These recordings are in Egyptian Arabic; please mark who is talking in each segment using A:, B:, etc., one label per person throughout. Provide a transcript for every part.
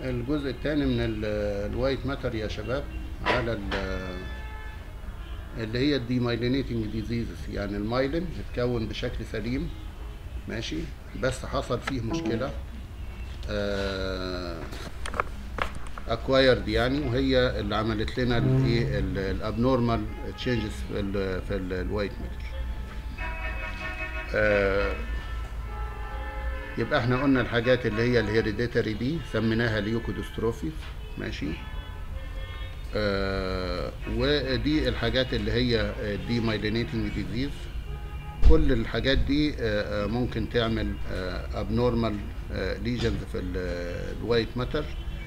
A: الجزء الثاني من ال- الوايت ماتر يا شباب على ال- اللي هي الديمايلينيتنج ديزيزز يعني المايلين اتكون بشكل سليم ماشي بس حصل فيه مشكلة اكوايرد يعني وهي اللي عملت لنا الايه الابنورمال تشينجز في ال في الوايت ماتر يبقى احنا قلنا الحاجات اللي هي الهيريديتري دي سميناها ليوكودستروفي ماشي آه ودي الحاجات اللي هي دي مايلينيتنج ديزيز كل الحاجات دي آه آه، ممكن تعمل ابنورمال ليجنز في الوايت ماتر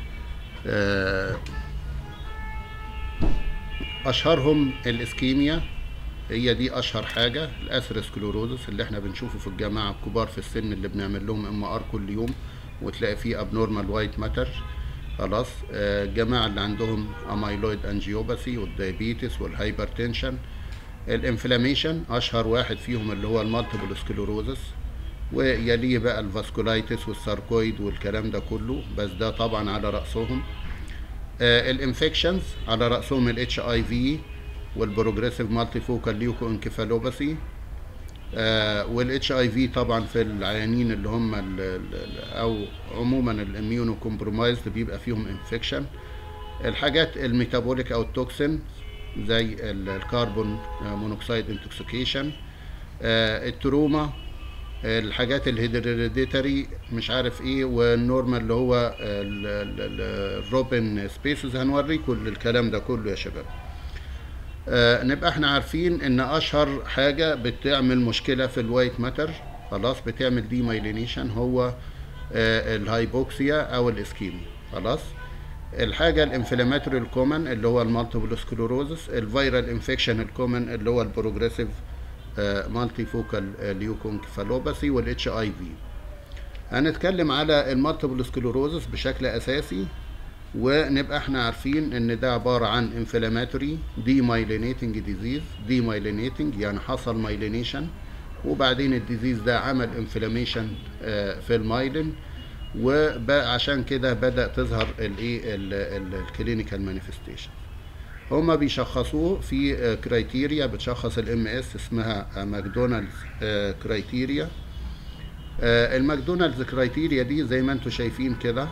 A: اشهرهم الاسكيميا هي دي اشهر حاجه الاثيروسكلوروزس اللي احنا بنشوفه في الجماعه الكبار في السن اللي بنعمل لهم ام ار كل يوم وتلاقي فيه ابنورمال وايت ماتر خلاص آه، الجماعه اللي عندهم اميلويد انجيوباثي والدايابيتس والهايبرتنشن الانفلاميشن اشهر واحد فيهم اللي هو المالتيبل سكلوروزس ويليه بقى الفاسكولايتس والساركويد والكلام ده كله بس ده طبعا على راسهم الانفكشنز على راسهم الاتش اي في والبروجريسيف مالتي فوكال ليوكو انكفالوباثي والاتش اي في طبعا في العيانين اللي هم ال ال او عموما الاميونو كومبرومايزد بيبقى فيهم انفكشن الحاجات الميتابوليك او التوكسين زي ال- الكربون مونوكسيد انتوكسيكيشن التروما الحاجات الهيدريديتري مش عارف ايه والنورمال اللي هو ال- ال- ال- الروبن سبيسز هنوريكم الكلام ده كله يا شباب آه، نبقى احنا عارفين ان اشهر حاجه بتعمل مشكله في الوايت ماتر خلاص بتعمل دي مايلينيشن هو آه، الهايبوكسيا او الاسكيميا خلاص الحاجه الانفلاماتوري الكومن اللي هو المالتيبل سكلوروزس الفيرال انفكشن الكومن اللي هو البروجريسيف مالتي فوكال ليوكونكفالوباثي والاتش اي في هنتكلم على المالتيبل سكلوروزس بشكل اساسي ونبقى احنا عارفين ان ده عباره عن انفلاماتوري دي مايلينيتنج ديزيز دي مايلينيتنج يعني حصل مايلينيشن وبعدين الديزيز ده عمل انفلاميشن في المايلين وعشان كده بدا تظهر الايه الكلينيكال مانيفستيشن هما بيشخصوه في كرايتيريا بتشخص الام اس اسمها ماكدونالدز كرايتيريا الماكدونالدز كرايتيريا دي زي ما انتم شايفين كده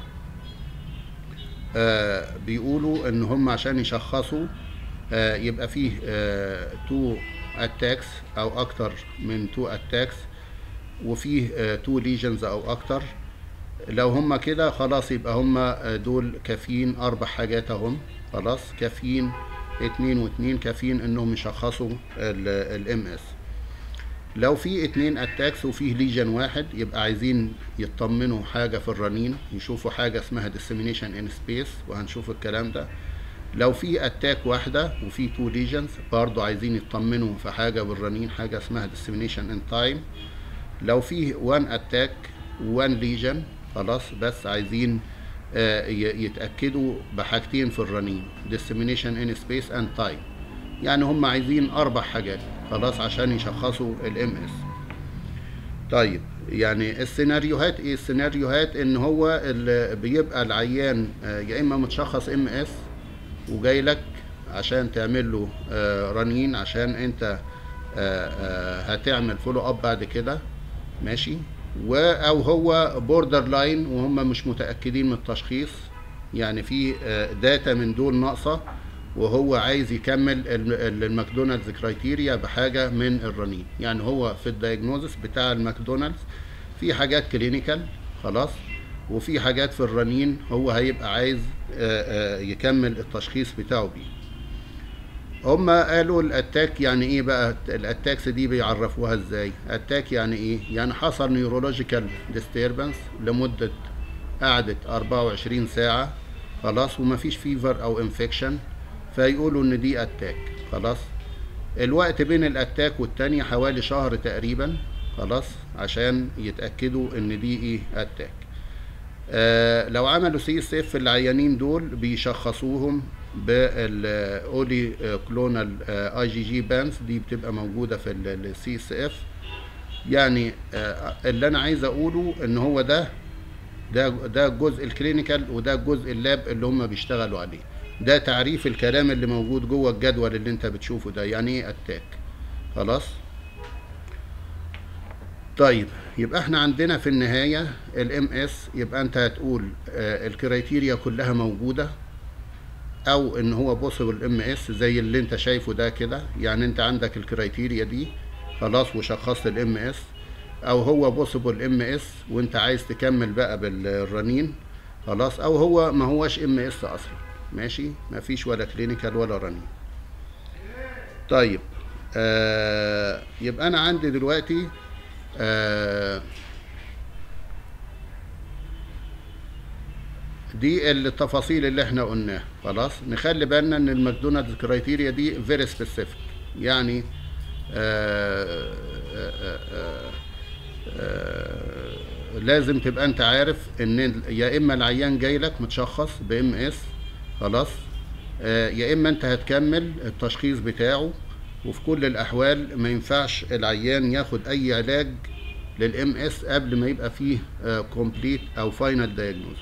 A: آه، بيقولوا ان هم عشان يشخصوا آه، يبقى فيه تو اتاكس او اكتر من تو اتاكس وفيه تو ليجنز او اكتر لو هم كده خلاص يبقى هم دول كافيين اربع حاجات اهم خلاص كافيين اتنين واتنين كافيين انهم يشخصوا الام اس لو في اتنين اتاكس وفيه ليجن واحد يبقى عايزين يطمنوا حاجة في الرنين يشوفوا حاجة اسمها dissemination in space وهنشوف الكلام ده لو في اتاك واحدة وفي تو ليجنز برضو عايزين يطمنوا في حاجة بالرنين حاجة اسمها dissemination in time لو في وان اتاك وان ليجن خلاص بس عايزين آه، ي- يتأكدوا بحاجتين في الرنين dissemination in space and time يعني هم عايزين اربع حاجات خلاص عشان يشخصوا الام اس طيب يعني السيناريوهات ايه السيناريوهات ان هو اللي بيبقى العيان آه، يا اما متشخص ام اس وجاي لك عشان تعمل له آه، رنين عشان انت آه، آه، هتعمل فولو اب بعد كده ماشي و او هو بوردر لاين وهم مش متاكدين من التشخيص يعني في آه، داتا من دول ناقصه وهو عايز يكمل ال- ال- الماكدونالدز كرايتيريا بحاجه من الرنين يعني هو في الدايجنوزس بتاع الماكدونالدز في حاجات كلينيكال خلاص وفي حاجات في الرنين هو هيبقى عايز آه، آه، يكمل التشخيص بتاعه بيه هما قالوا الاتاك يعني ايه بقى الاتاكس دي بيعرفوها ازاي اتاك يعني ايه يعني حصل نيورولوجيكال ديستربنس لمده قعدت 24 ساعه خلاص ومفيش فيفر او انفكشن فيقولوا ان دي اتاك خلاص الوقت بين الاتاك والتانية حوالي شهر تقريبا خلاص عشان يتاكدوا ان دي ايه اتاك آه لو عملوا سي اس اف العيانين دول بيشخصوهم بالاولي كلونال اي جي جي بانز دي بتبقى موجوده في السي اس اف يعني آه اللي انا عايز اقوله ان هو ده ده ده الجزء الكلينيكال وده الجزء اللاب اللي هم بيشتغلوا عليه ده تعريف الكلام اللي موجود جوه الجدول اللي انت بتشوفه ده يعني ايه اتاك خلاص طيب يبقى احنا عندنا في النهاية الام اس يبقى انت هتقول آه الكرايتيريا كلها موجودة او ان هو بوسيبل ام اس زي اللي انت شايفه ده كده يعني انت عندك الكرايتيريا دي خلاص وشخصت الام اس او هو بوسيبل ام اس وانت عايز تكمل بقى بالرنين خلاص او هو ما هوش ام اس اصلا ماشي ما فيش ولا كلينيكال ولا رنين طيب آه يبقى انا عندي دلوقتي آه دي التفاصيل اللي احنا قلناها خلاص نخلي بالنا ان الماكدونالدز كرايتيريا دي فيري سبيسيفيك يعني آه آه آه آه لازم تبقى انت عارف ان يا اما العيان جاي لك متشخص بام اس خلاص آه يا اما انت هتكمل التشخيص بتاعه وفي كل الاحوال ما ينفعش العيان ياخد اي علاج للام اس قبل ما يبقى فيه كومبليت uh, او فاينل دايجنوزس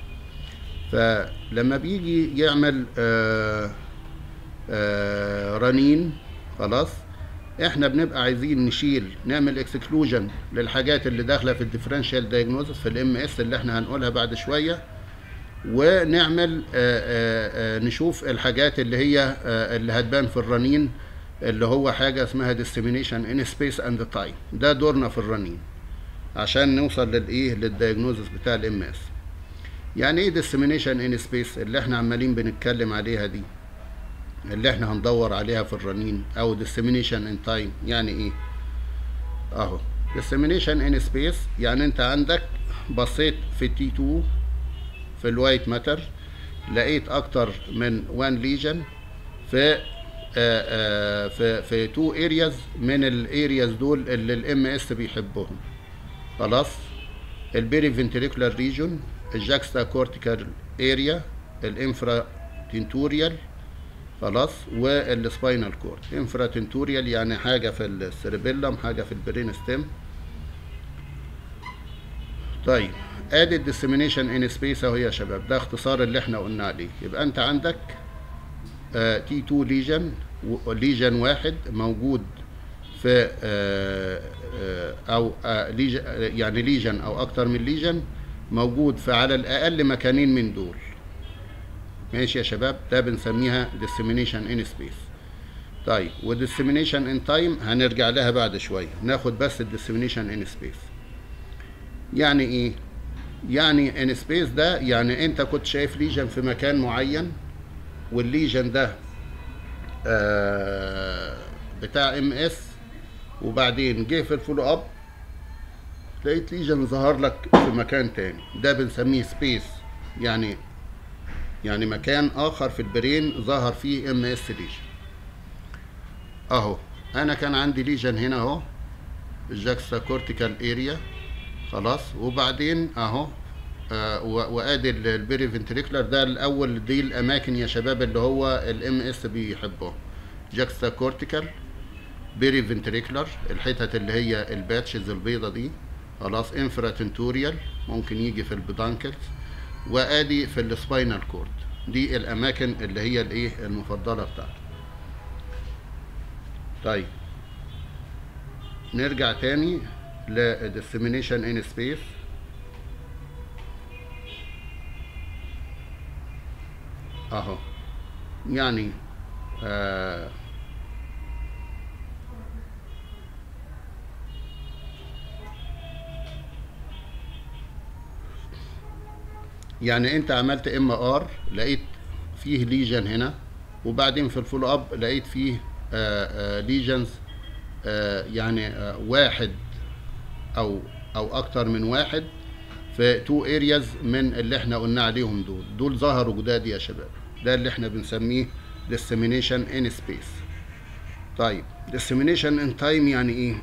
A: فلما بيجي يعمل uh, uh, رنين خلاص احنا بنبقى عايزين نشيل نعمل اكسكلوجن للحاجات اللي داخله في الديفرنشال دايجنوزس في الام اس اللي احنا هنقولها بعد شويه ونعمل نشوف الحاجات اللي هي اللي هتبان في الرنين اللي هو حاجة اسمها dissemination in space and time ده دورنا في الرنين عشان نوصل للايه للدياجنوزس بتاع الام اس يعني ايه dissemination in space اللي احنا عمالين بنتكلم عليها دي اللي احنا هندور عليها في الرنين او dissemination in time يعني ايه اهو dissemination in space يعني انت عندك بصيت في تي 2 في الوايت ماتر لقيت اكتر من 1 ليجن في آآ آآ في في تو ارياز من الارياز دول اللي الام اس بيحبهم خلاص البيري فنتريكولار ريجون الجاكستا كورتيكال اريا الانفرا تنتوريال خلاص والسباينال كورد انفرا تنتوريال يعني حاجه في السيربيلم حاجه في البرين ستيم طيب ادي الديسيمينيشن ان سبيس اهو يا شباب ده اختصار اللي احنا قلنا عليه يبقى انت عندك تي 2 ليجن ليجن واحد موجود في آه آه او آه ليجن يعني ليجن او اكتر من ليجن موجود في على الاقل مكانين من دول ماشي يا شباب ده بنسميها dissemination in space طيب والديسيمينيشن ان تايم هنرجع لها بعد شويه ناخد بس الديسيمينيشن ان سبيس يعني ايه يعني ان سبيس ده يعني انت كنت شايف ليجن في مكان معين والليجن ده آه بتاع ام اس وبعدين جه في الفولو اب لقيت ليجن ظهر لك في مكان تاني ده بنسميه سبيس يعني يعني مكان اخر في البرين ظهر فيه ام اس ليجن اهو انا كان عندي ليجن هنا اهو الجاكستا كورتيكال اريا خلاص وبعدين اهو آه وادي البيري فنتريكولار ده الاول دي الاماكن يا شباب اللي هو الام اس بيحبه جاكستا كورتيكال بيري فنتريكولار الحتت اللي هي الباتشز البيضه دي خلاص انفرا تنتوريال ممكن يجي في البدانكلز وادي في السباينال كورد دي الاماكن اللي هي الايه المفضله بتاعته طيب نرجع تاني ل dissemination in space اهو يعني آه يعني انت عملت ام ار لقيت فيه ليجن هنا وبعدين في الفولو اب لقيت فيه ليجنز يعني آه واحد او او اكتر من واحد في تو ارياز من اللي احنا قلنا عليهم دول دول ظهروا جداد يا شباب ده اللي احنا بنسميه dissemination in space طيب dissemination in time يعني ايه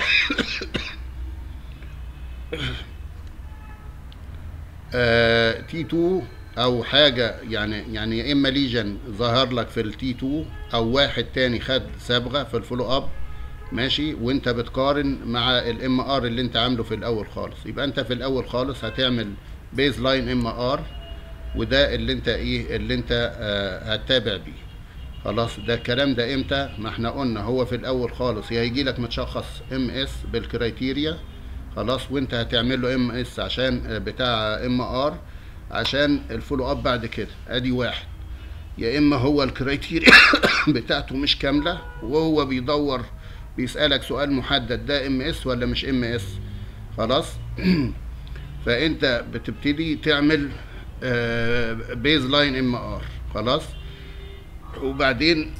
A: آه تي 2 او حاجه يعني يعني يا اما ليجن ظهر لك في التي 2 او واحد تاني خد صبغه في الفولو اب ماشي وانت بتقارن مع الام ار اللي انت عامله في الاول خالص يبقى انت في الاول خالص هتعمل بيز لاين ام ار وده اللي انت ايه اللي انت آه هتتابع بيه خلاص ده الكلام ده امتى ما احنا قلنا هو في الاول خالص يا هيجي لك متشخص ام اس بالكرايتيريا خلاص وانت هتعمل له ام اس عشان آه، بتاع ام ار عشان الفولو اب بعد كده ادي واحد يا اما هو الكرايتيريا بتاعته مش كامله وهو بيدور بيسالك سؤال محدد ده ام اس ولا مش ام اس خلاص فانت بتبتدي تعمل بيز لاين ام ار خلاص وبعدين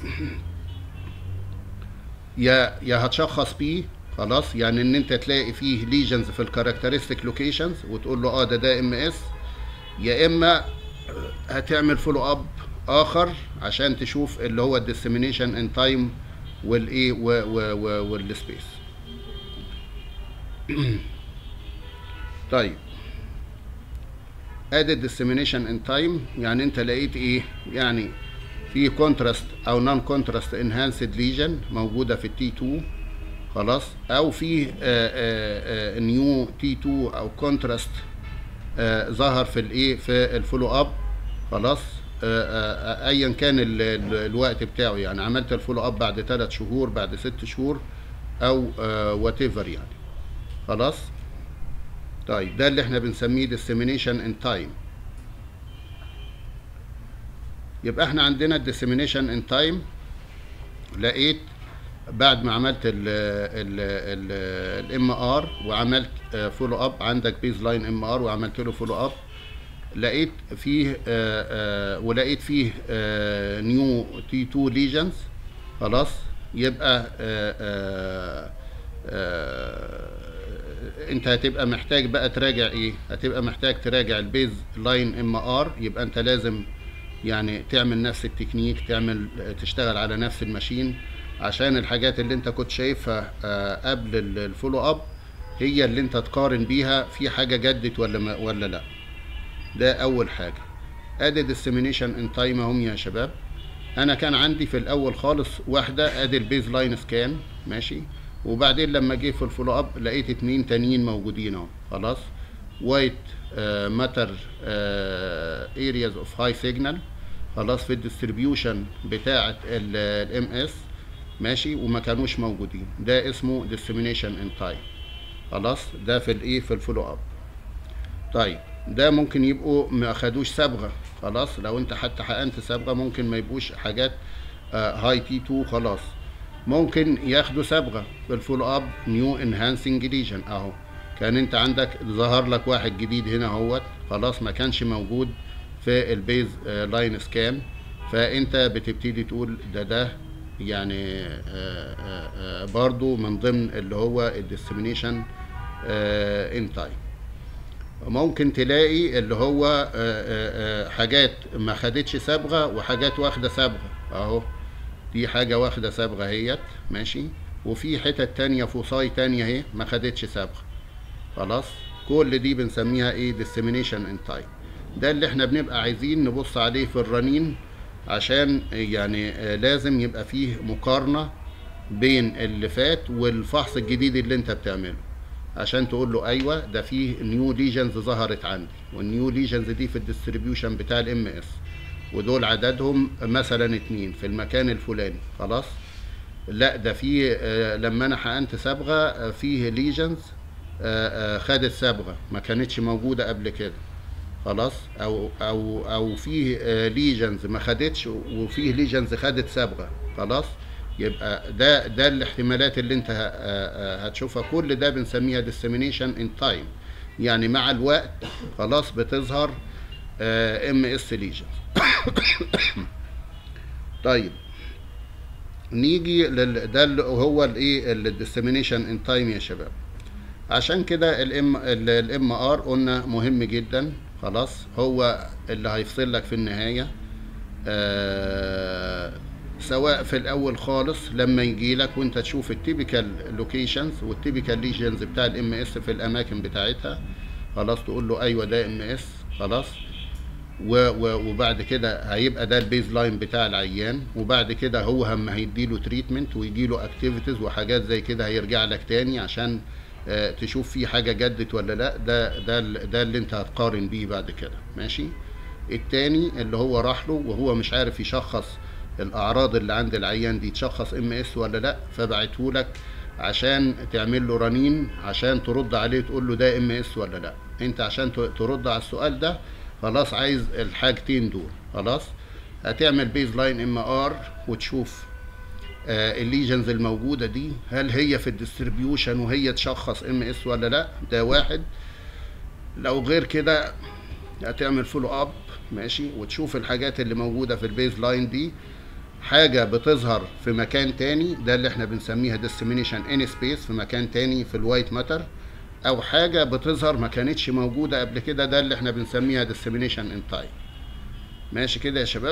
A: يا يا هتشخص بيه خلاص يعني ان انت تلاقي فيه ليجنز في الكاركترستيك لوكيشنز وتقول له اه ده ده ام اس يا اما هتعمل فولو اب اخر عشان تشوف اللي هو الديسيمينيشن ان تايم والايه والسبيس طيب ادي الديسيمينيشن ان تايم يعني انت لقيت ايه يعني في كونتراست او نون كونتراست انهانسد ليجن موجوده في التي 2 خلاص او في نيو تي 2 او كونتراست ظهر في الايه في الفولو اب خلاص آه، آه، آه، ايا كان ال- ال- الوقت بتاعه يعني عملت الفولو اب بعد ثلاث شهور بعد ست شهور او وات ايفر يعني خلاص طيب ده اللي احنا بنسميه dissemination in time يبقى احنا عندنا dissemination in time لقيت بعد ما عملت ال ال الام ار وعملت فولو اب عندك بيز لاين ام ار وعملت له فولو اب لقيت فيه آه، آه، ولقيت فيه نيو تي 2 ليجنز خلاص يبقى آه، آه، آه، انت هتبقى محتاج بقى تراجع ايه هتبقى محتاج تراجع البيز لاين ام ار يبقى انت لازم يعني تعمل نفس التكنيك تعمل تشتغل على نفس الماشين عشان الحاجات اللي انت كنت شايفها آه، قبل ال- الفولو اب هي اللي انت تقارن بيها في حاجه جدت ولا ما ولا لا ده اول حاجه ادي ديسيمينيشن ان تايم اهم يا شباب انا كان عندي في الاول خالص واحده ادي البيز لاين سكان ماشي وبعدين لما جه في الفولو اب لقيت اتنين تانيين موجودين اهو خلاص وايت ماتر ارياز اوف هاي سيجنال خلاص في الديستريبيوشن بتاعه الام اس ماشي وما كانوش موجودين ده اسمه ديسيمينيشن ان تايم خلاص ده في الايه في الفولو اب طيب ده ممكن يبقوا ما اخدوش صبغه خلاص لو انت حتى حقنت صبغه ممكن ما يبقوش حاجات هاي تي 2 خلاص ممكن ياخدوا صبغه في الفول اب نيو انهانسنج ليجن اهو كان انت عندك ظهر لك واحد جديد هنا اهوت خلاص ما كانش موجود في البيز لاين سكان فانت بتبتدي تقول ده ده يعني آه، آه، آه، برضو من ضمن اللي هو الديسيمينيشن ان تايم ممكن تلاقي اللي هو آه، آه، آه، حاجات ما خدتش صبغه وحاجات واخده صبغه اهو دي حاجه واخده صبغه اهيت ماشي وفي حتت تانية فصاي تانية اهي ما خدتش صبغه خلاص كل دي بنسميها ايه dissemination in time ده اللي احنا بنبقى عايزين نبص عليه في الرنين عشان يعني آه، لازم يبقى فيه مقارنة بين اللي فات والفحص الجديد اللي انت بتعمله عشان تقول له ايوه ده فيه نيو ليجنز ظهرت عندي والنيو ليجنز دي في الديستريبيوشن بتاع الام اس ودول عددهم مثلا اتنين في المكان الفلاني خلاص لا ده في آه، لما انا حقنت صبغه آه، فيه ليجنز خدت صبغه ما كانتش موجوده قبل كده خلاص او او او فيه ليجنز ما خدتش وفيه ليجنز خدت صبغه خلاص يبقى ده ده الاحتمالات اللي انت ه- آه، آه، هتشوفها كل ده بنسميها dissemination in time يعني مع الوقت خلاص بتظهر ام اس ليجنز طيب نيجي لل ده اللي هو الايه الديسيمينيشن ان تايم يا شباب عشان كده الام الام ار قلنا مهم جدا خلاص هو اللي هيفصل لك في النهايه آه سواء في الاول خالص لما يجي لك وانت تشوف التيبيكال لوكيشنز والتيبيكال ليجنز بتاع الام اس في الاماكن بتاعتها خلاص تقول له ايوه ده ام اس خلاص و- و- وبعد كده هيبقى ده البيز لاين بتاع العيان وبعد كده هو هم هيديله تريتمنت ويجيله اكتيفيتيز وحاجات زي كده هيرجع لك تاني عشان آه، تشوف في حاجه جدت ولا لا ده ده ال- ده اللي انت هتقارن بيه بعد كده ماشي التاني اللي هو راح له وهو مش عارف يشخص الاعراض اللي عند العيان دي تشخص ام اس ولا لا فبعته لك عشان تعمل له رنين عشان ترد عليه تقول له ده ام اس ولا لا انت عشان ت- ترد على السؤال ده خلاص عايز الحاجتين دول خلاص هتعمل بيز لاين ام ار وتشوف آه، الليجنز الموجوده دي هل هي في الديستريبيوشن وهي تشخص ام اس ولا لا ده واحد لو غير كده هتعمل فولو اب ماشي وتشوف الحاجات اللي موجوده في البيز لاين دي حاجه بتظهر في مكان تاني ده اللي احنا بنسميها ديسيمينيشن ان سبيس في مكان تاني في الوايت ماتر او حاجه بتظهر ما كانتش موجوده قبل كده ده اللي احنا بنسميها ديسيمينيشن ان تايم ماشي كده يا شباب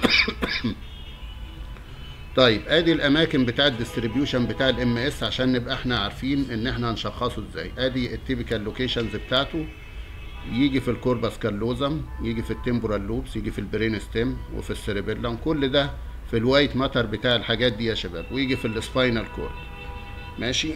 A: طيب ادي الاماكن بتاع الديستريبيوشن بتاع الام اس عشان نبقى احنا عارفين ان احنا هنشخصه ازاي ادي التيبيكال لوكيشنز بتاعته يجي في الكوربس كالوزم يجي في التمبورال لوبس يجي في البرين ستيم وفي السيريبيلم كل ده في الوايت ماتر بتاع الحاجات دي يا شباب ويجي في السباينال كورد ماشي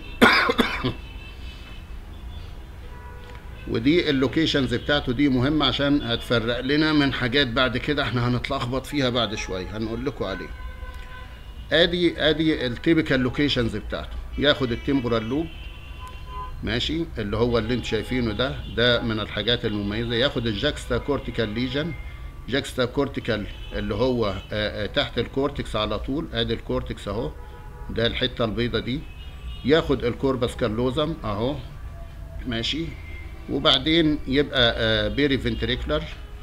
A: ودي اللوكيشنز بتاعته دي مهمة عشان هتفرق لنا من حاجات بعد كده احنا هنتلخبط فيها بعد شوية هنقول لكم عليه ادي ادي التيبيكال لوكيشنز بتاعته ياخد التمبورال لوب ماشي اللي هو اللي انتوا شايفينه ده ده من الحاجات المميزه ياخد الجاكستا كورتيكال ليجن جاكستا كورتيكال اللي هو آه، آه، تحت الكورتكس على طول ادي الكورتكس اهو ده الحته البيضه دي ياخد الكوربس كالوزم اهو ماشي وبعدين يبقى بيري فنتريكولار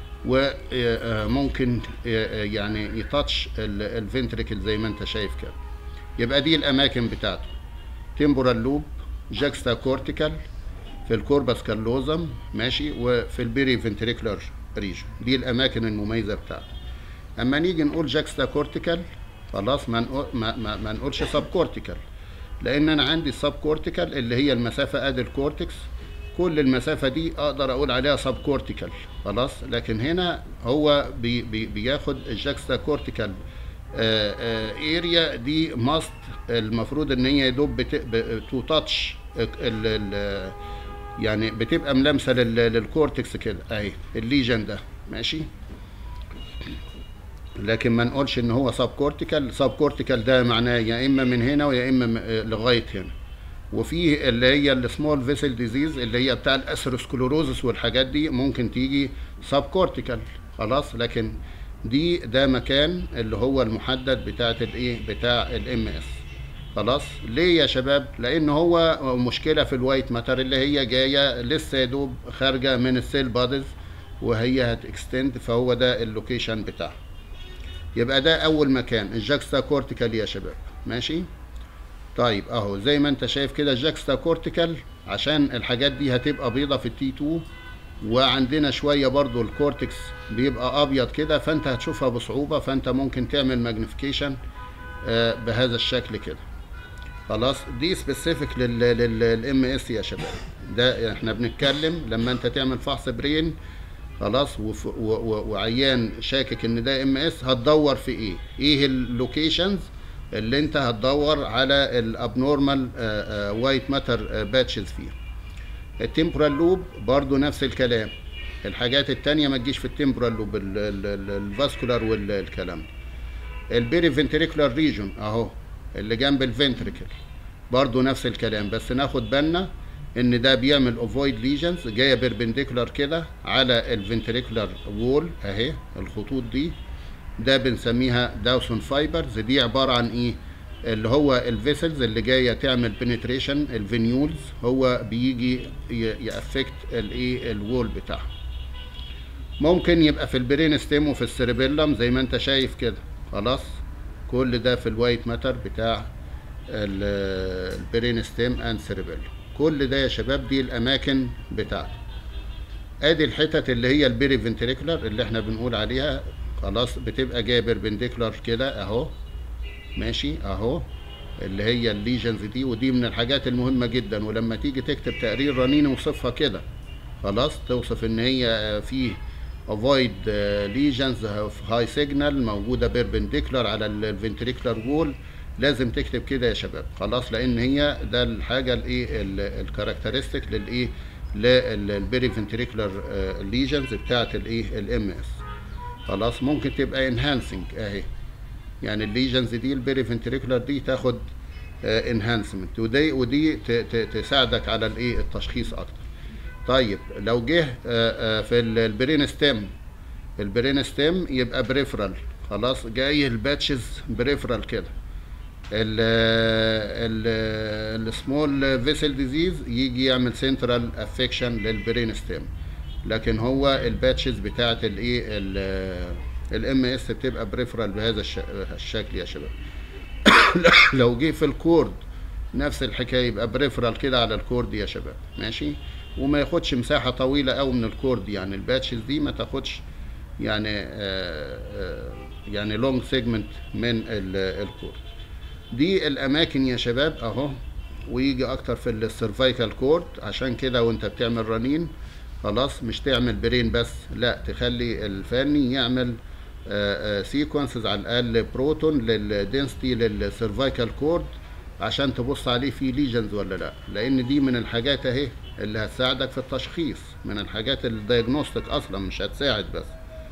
A: وممكن يعني يتاتش الفنتريكل زي ما انت شايف كده يبقى دي الاماكن بتاعته تمبورال لوب جاكستا كورتيكال في الكوربس كالوزم ماشي وفي البيري فنتريكولار ريجن دي الاماكن المميزه بتاعته اما نيجي نقول جاكستا كورتيكال خلاص ما نقول ما, ما, ما نقولش سب كورتيكال لان انا عندي السب كورتيكال اللي هي المسافه ادي الكورتكس كل المسافه دي اقدر اقول عليها سب كورتيكال خلاص لكن هنا هو بي بي بياخد الجاكستا كورتيكال اريا دي ماست المفروض ان هي يدوب تو تاتش يعني بتبقى ملامسه لل- للكورتكس كده اهي الليجن ده ماشي لكن ما نقولش ان هو سب كورتيكال سب كورتيكال ده معناه يا اما من هنا ويا اما م- آه، لغايه هنا وفي اللي هي السمول فيسل ديزيز اللي هي بتاع الاسروسكلوروزس والحاجات دي ممكن تيجي سب كورتيكال خلاص لكن دي ده مكان اللي هو المحدد بتاعت الايه بتاع الام اس خلاص ليه يا شباب لان هو مشكله في الوايت ماتر اللي هي جايه لسه يا دوب خارجه من السيل بادز وهي هتكستند فهو ده اللوكيشن بتاعها يبقى ده اول مكان الجاكستا كورتيكال يا شباب ماشي طيب اهو زي ما انت شايف كده الجاكستا كورتيكال عشان الحاجات دي هتبقى بيضة في التي 2 وعندنا شوية برضو الكورتكس بيبقى ابيض كده فانت هتشوفها بصعوبة فانت ممكن تعمل ماجنيفيكيشن بهذا الشكل كده خلاص دي سبيسيفيك للام اس يا شباب ده احنا بنتكلم لما انت تعمل فحص برين خلاص وف- و- و- وعيان شاكك ان ده ام اس هتدور في ايه ايه اللوكيشنز اللي انت هتدور على الابنورمال وايت ماتر باتشز فيها التمبرال لوب برضو نفس الكلام الحاجات التانية ما تجيش في التمبرال لوب الفاسكولار والكلام ده البيري فنتريكولار ريجون اهو اللي جنب الفنتريكل برضو نفس الكلام بس ناخد بالنا ان ده بيعمل اوفويد ليجنز جايه بيربنديكولار كده على الفنتريكولار وول اهي الخطوط دي ده بنسميها داوسون فايبرز دي عباره عن ايه اللي هو الفيسلز اللي جايه تعمل بنتريشن الفينيولز هو بيجي يافكت الايه الوول بتاعها ممكن يبقى في البرين ستيم وفي السيربيلم زي ما انت شايف كده خلاص كل ده في الوايت ماتر بتاع ال- البرين ستيم اند سيربيلم كل ده يا شباب دي الاماكن بتاعته ادي الحتت اللي هي البيري فنتريكولار اللي احنا بنقول عليها خلاص بتبقى جايه بيربنديكولار كده اهو ماشي اهو اللي هي الليجنز دي ودي من الحاجات المهمه جدا ولما تيجي تكتب تقرير رنين وصفها كده خلاص توصف ان هي فيه avoid ليجنز هاي سيجنال موجوده بيربنديكولار على الفنتريكولار وول لازم تكتب كده يا شباب خلاص لان هي ده الحاجه الايه الكاركترستيك للايه للبيري فنتريكولار ليجنز بتاعت الايه الام اس خلاص ممكن تبقى انهانسنج اهي يعني الليجنز دي البيري فنتريكولار دي تاخد انهانسمنت ودي ودي ت- ت- تساعدك على الايه التشخيص اكتر طيب لو جه آه، آه، في ال- البرين ستيم البرين ستيم يبقى بريفرال خلاص جاي الباتشز بريفرال كده ال ال السمول فيسل ديزيز يجي يعمل سنترال افكشن للبرين ستيم لكن هو الباتشز بتاعت الايه الام اس بتبقى بريفرال بهذا الش- الشكل يا شباب لو جه في الكورد نفس الحكايه يبقى بريفرال كده على الكورد يا شباب ماشي وما ياخدش مساحه طويله قوي من الكورد يعني الباتشز دي ما تاخدش يعني آه آه يعني لونج سيجمنت من ال- الكورد دي الاماكن يا شباب اهو ويجي اكتر في السيرفايكال كورد عشان كده وانت بتعمل رنين خلاص مش تعمل برين بس لا تخلي الفني يعمل سيكونسز على الاقل بروتون للدنسيتي للسيرفايكال كورد عشان تبص عليه فيه ليجنز ولا لا لان دي من الحاجات اهي اللي هتساعدك في التشخيص من الحاجات الدايجنوستيك اصلا مش هتساعد بس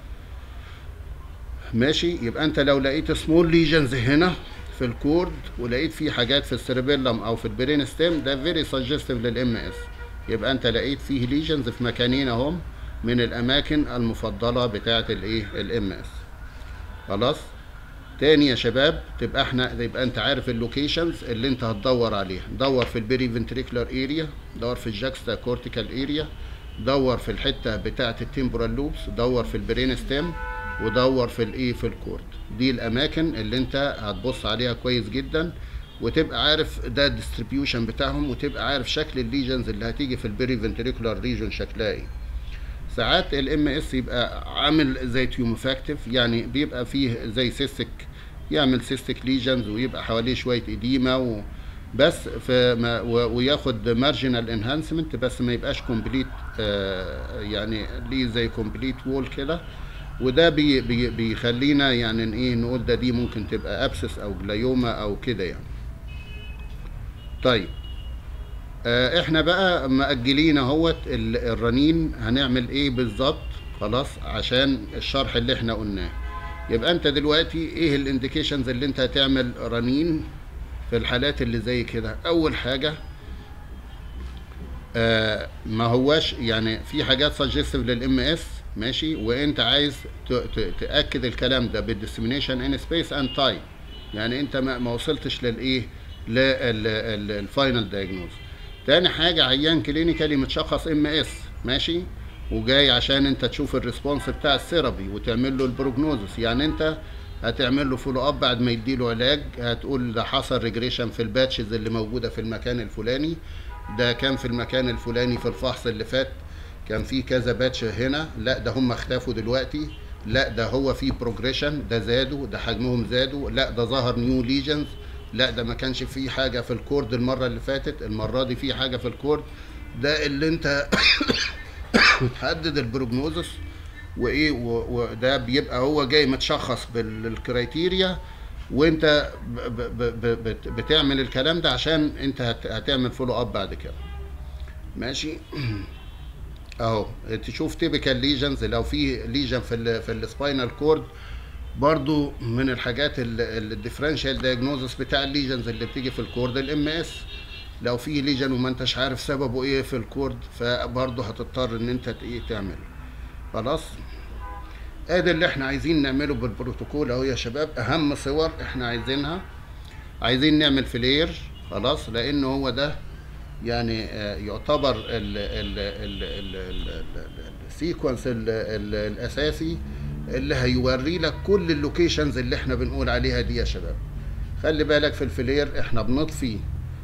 A: ماشي يبقى انت لو لقيت سمول ليجنز هنا في الكورد ولقيت فيه حاجات في السيربيلم او في البرين ستيم ده فيري سجستيف للام اس يبقى انت لقيت فيه ليجنز في مكانين اهم من الاماكن المفضله بتاعه الايه الام اس خلاص تاني يا شباب تبقى احنا يبقى انت عارف اللوكيشنز اللي انت هتدور عليها دور في البيري فنتريكولار اريا دور في الجاكستا كورتيكال اريا دور في الحته بتاعه التمبورال لوبس دور في البرين ستيم ودور في الايه في الكورد دي الاماكن اللي انت هتبص عليها كويس جدا وتبقى عارف ده الديستريبيوشن بتاعهم وتبقى عارف شكل الليجنز اللي هتيجي في البيري فنتريكولار ريجون شكلها ايه ساعات الام اس يبقى عامل زي تيوموفاكتيف يعني بيبقى فيه زي سيستك يعمل سيستك ليجنز ويبقى حواليه شويه اديمه و بس في ما و- وياخد مارجنال انهانسمنت بس ما يبقاش كومبليت يعني ليه زي كومبليت وول كده وده بي بي بيخلينا يعني إن ايه نقول ده دي ممكن تبقى ابسس او جلايوما او كده يعني طيب آه، احنا بقى مأجلين اهوت ال- الرنين هنعمل ايه بالظبط خلاص عشان الشرح اللي احنا قلناه يبقى انت دلوقتي ايه الانديكيشنز اللي انت هتعمل رنين في الحالات اللي زي كده اول حاجه آه ما هواش يعني في حاجات سجستيف للام اس ماشي وانت عايز ت- ت- تاكد الكلام ده بالديسمينيشن ان سبيس اند تايم يعني انت ما, ما وصلتش للايه للفاينل دايجنوز تاني حاجه عيان كلينيكالي متشخص ام اس ماشي وجاي عشان انت تشوف الريسبونس بتاع الثيرابي وتعمل له البروجنوزس يعني انت هتعمل له فولو اب بعد ما يديله علاج هتقول ده حصل ريجريشن في الباتشز اللي موجوده في المكان الفلاني ده كان في المكان الفلاني في الفحص اللي فات كان في كذا باتش هنا لا ده هم اختفوا دلوقتي لا ده هو في بروجريشن ده زادوا ده حجمهم زادوا لا ده ظهر نيو ليجنز لا ده ما كانش في حاجه في الكورد المره اللي فاتت المره دي في حاجه في الكورد ده اللي انت تحدد البروجنوزس وايه و- وده بيبقى هو جاي متشخص بالكرايتيريا وانت ب- ب- ب- بت- بتعمل الكلام ده عشان انت هت- هتعمل فولو اب بعد كده ماشي اهو تشوف تيبيكال ليجنز لو في ليجن في ال في السباينال كورد برضو من الحاجات الديفرنشال دايجنوزس بتاع الليجنز اللي بتيجي في الكورد الام اس لو في ليجن وما انتش عارف سببه ايه في الكورد فبرضه هتضطر ان انت ت- ايه تعمله خلاص ادي اللي احنا عايزين نعمله بالبروتوكول اهو يا شباب اهم صور احنا عايزينها عايزين نعمل فلير خلاص لان هو ده يعني آه، يعتبر ال- ال- ال- ال- ال- ال- السيكونس ال- ال- الاساسي اللي هيوري لك كل اللوكيشنز اللي احنا بنقول عليها دي يا شباب خلي بالك في الفلير احنا بنطفي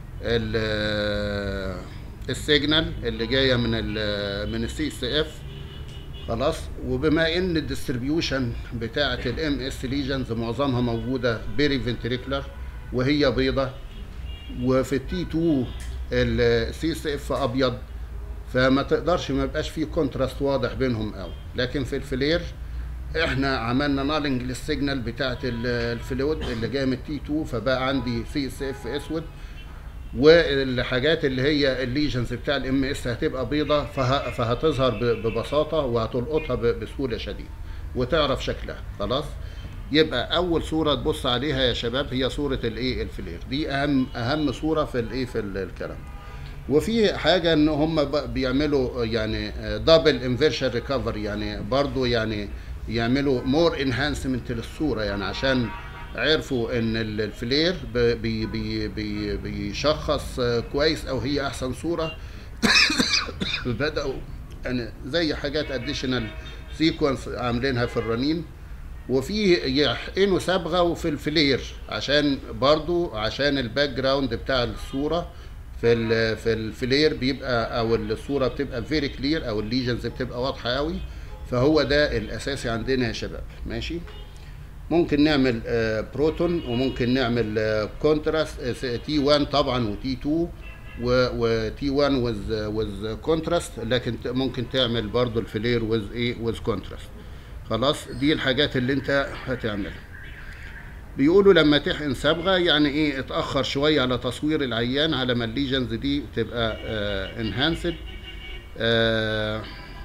A: ال- السيجنال اللي جايه من ال من السي اس اف خلاص وبما ان الديستريبيوشن بتاعه الام اس ليجنز معظمها موجوده بيري فنتريكولار وهي بيضه وفي التي 2 السي اس اف ابيض فما تقدرش ما يبقاش فيه كونتراست واضح بينهم قوي لكن في الفلير احنا عملنا نالنج للسيجنال بتاعت ال- الفلويد اللي جايه من التي 2 فبقى عندي سي اس اف اسود والحاجات اللي هي الليجنز بتاع الام اس هتبقى بيضة فه... فهتظهر ب... ببساطة وهتلقطها ب... بسهولة شديدة وتعرف شكلها خلاص يبقى اول صورة تبص عليها يا شباب هي صورة الايه الفلير دي اهم اهم صورة في الايه في ال- الكلام وفي حاجة ان هم ب- بيعملوا يعني دبل انفيرشن ريكفري يعني برضو يعني يعملوا مور انهانسمنت للصورة يعني عشان عرفوا ان ال- الفلير ب- بي بي بي بيشخص كويس او هي احسن صورة بدأوا يعني زي حاجات اديشنال سيكونس عاملينها في الرنين وفي يحقنوا صبغه وفي الفلير عشان برضو عشان الباك جراوند بتاع الصوره في ال في الفلير بيبقى او الصوره بتبقى فيري كلير او الليجنز بتبقى واضحه قوي فهو ده الاساسي عندنا يا شباب ماشي ممكن نعمل آه، بروتون وممكن نعمل آه، كونتراست تي 1 طبعا وتي 2 وتي 1 وز وز كونتراست لكن ت- ممكن تعمل برضو الفلير وز ايه وز كونتراست خلاص دي الحاجات اللي انت هتعملها بيقولوا لما تحقن صبغه يعني ايه اتاخر شويه على تصوير العيان على ما الليجنز دي تبقى انهانسد آه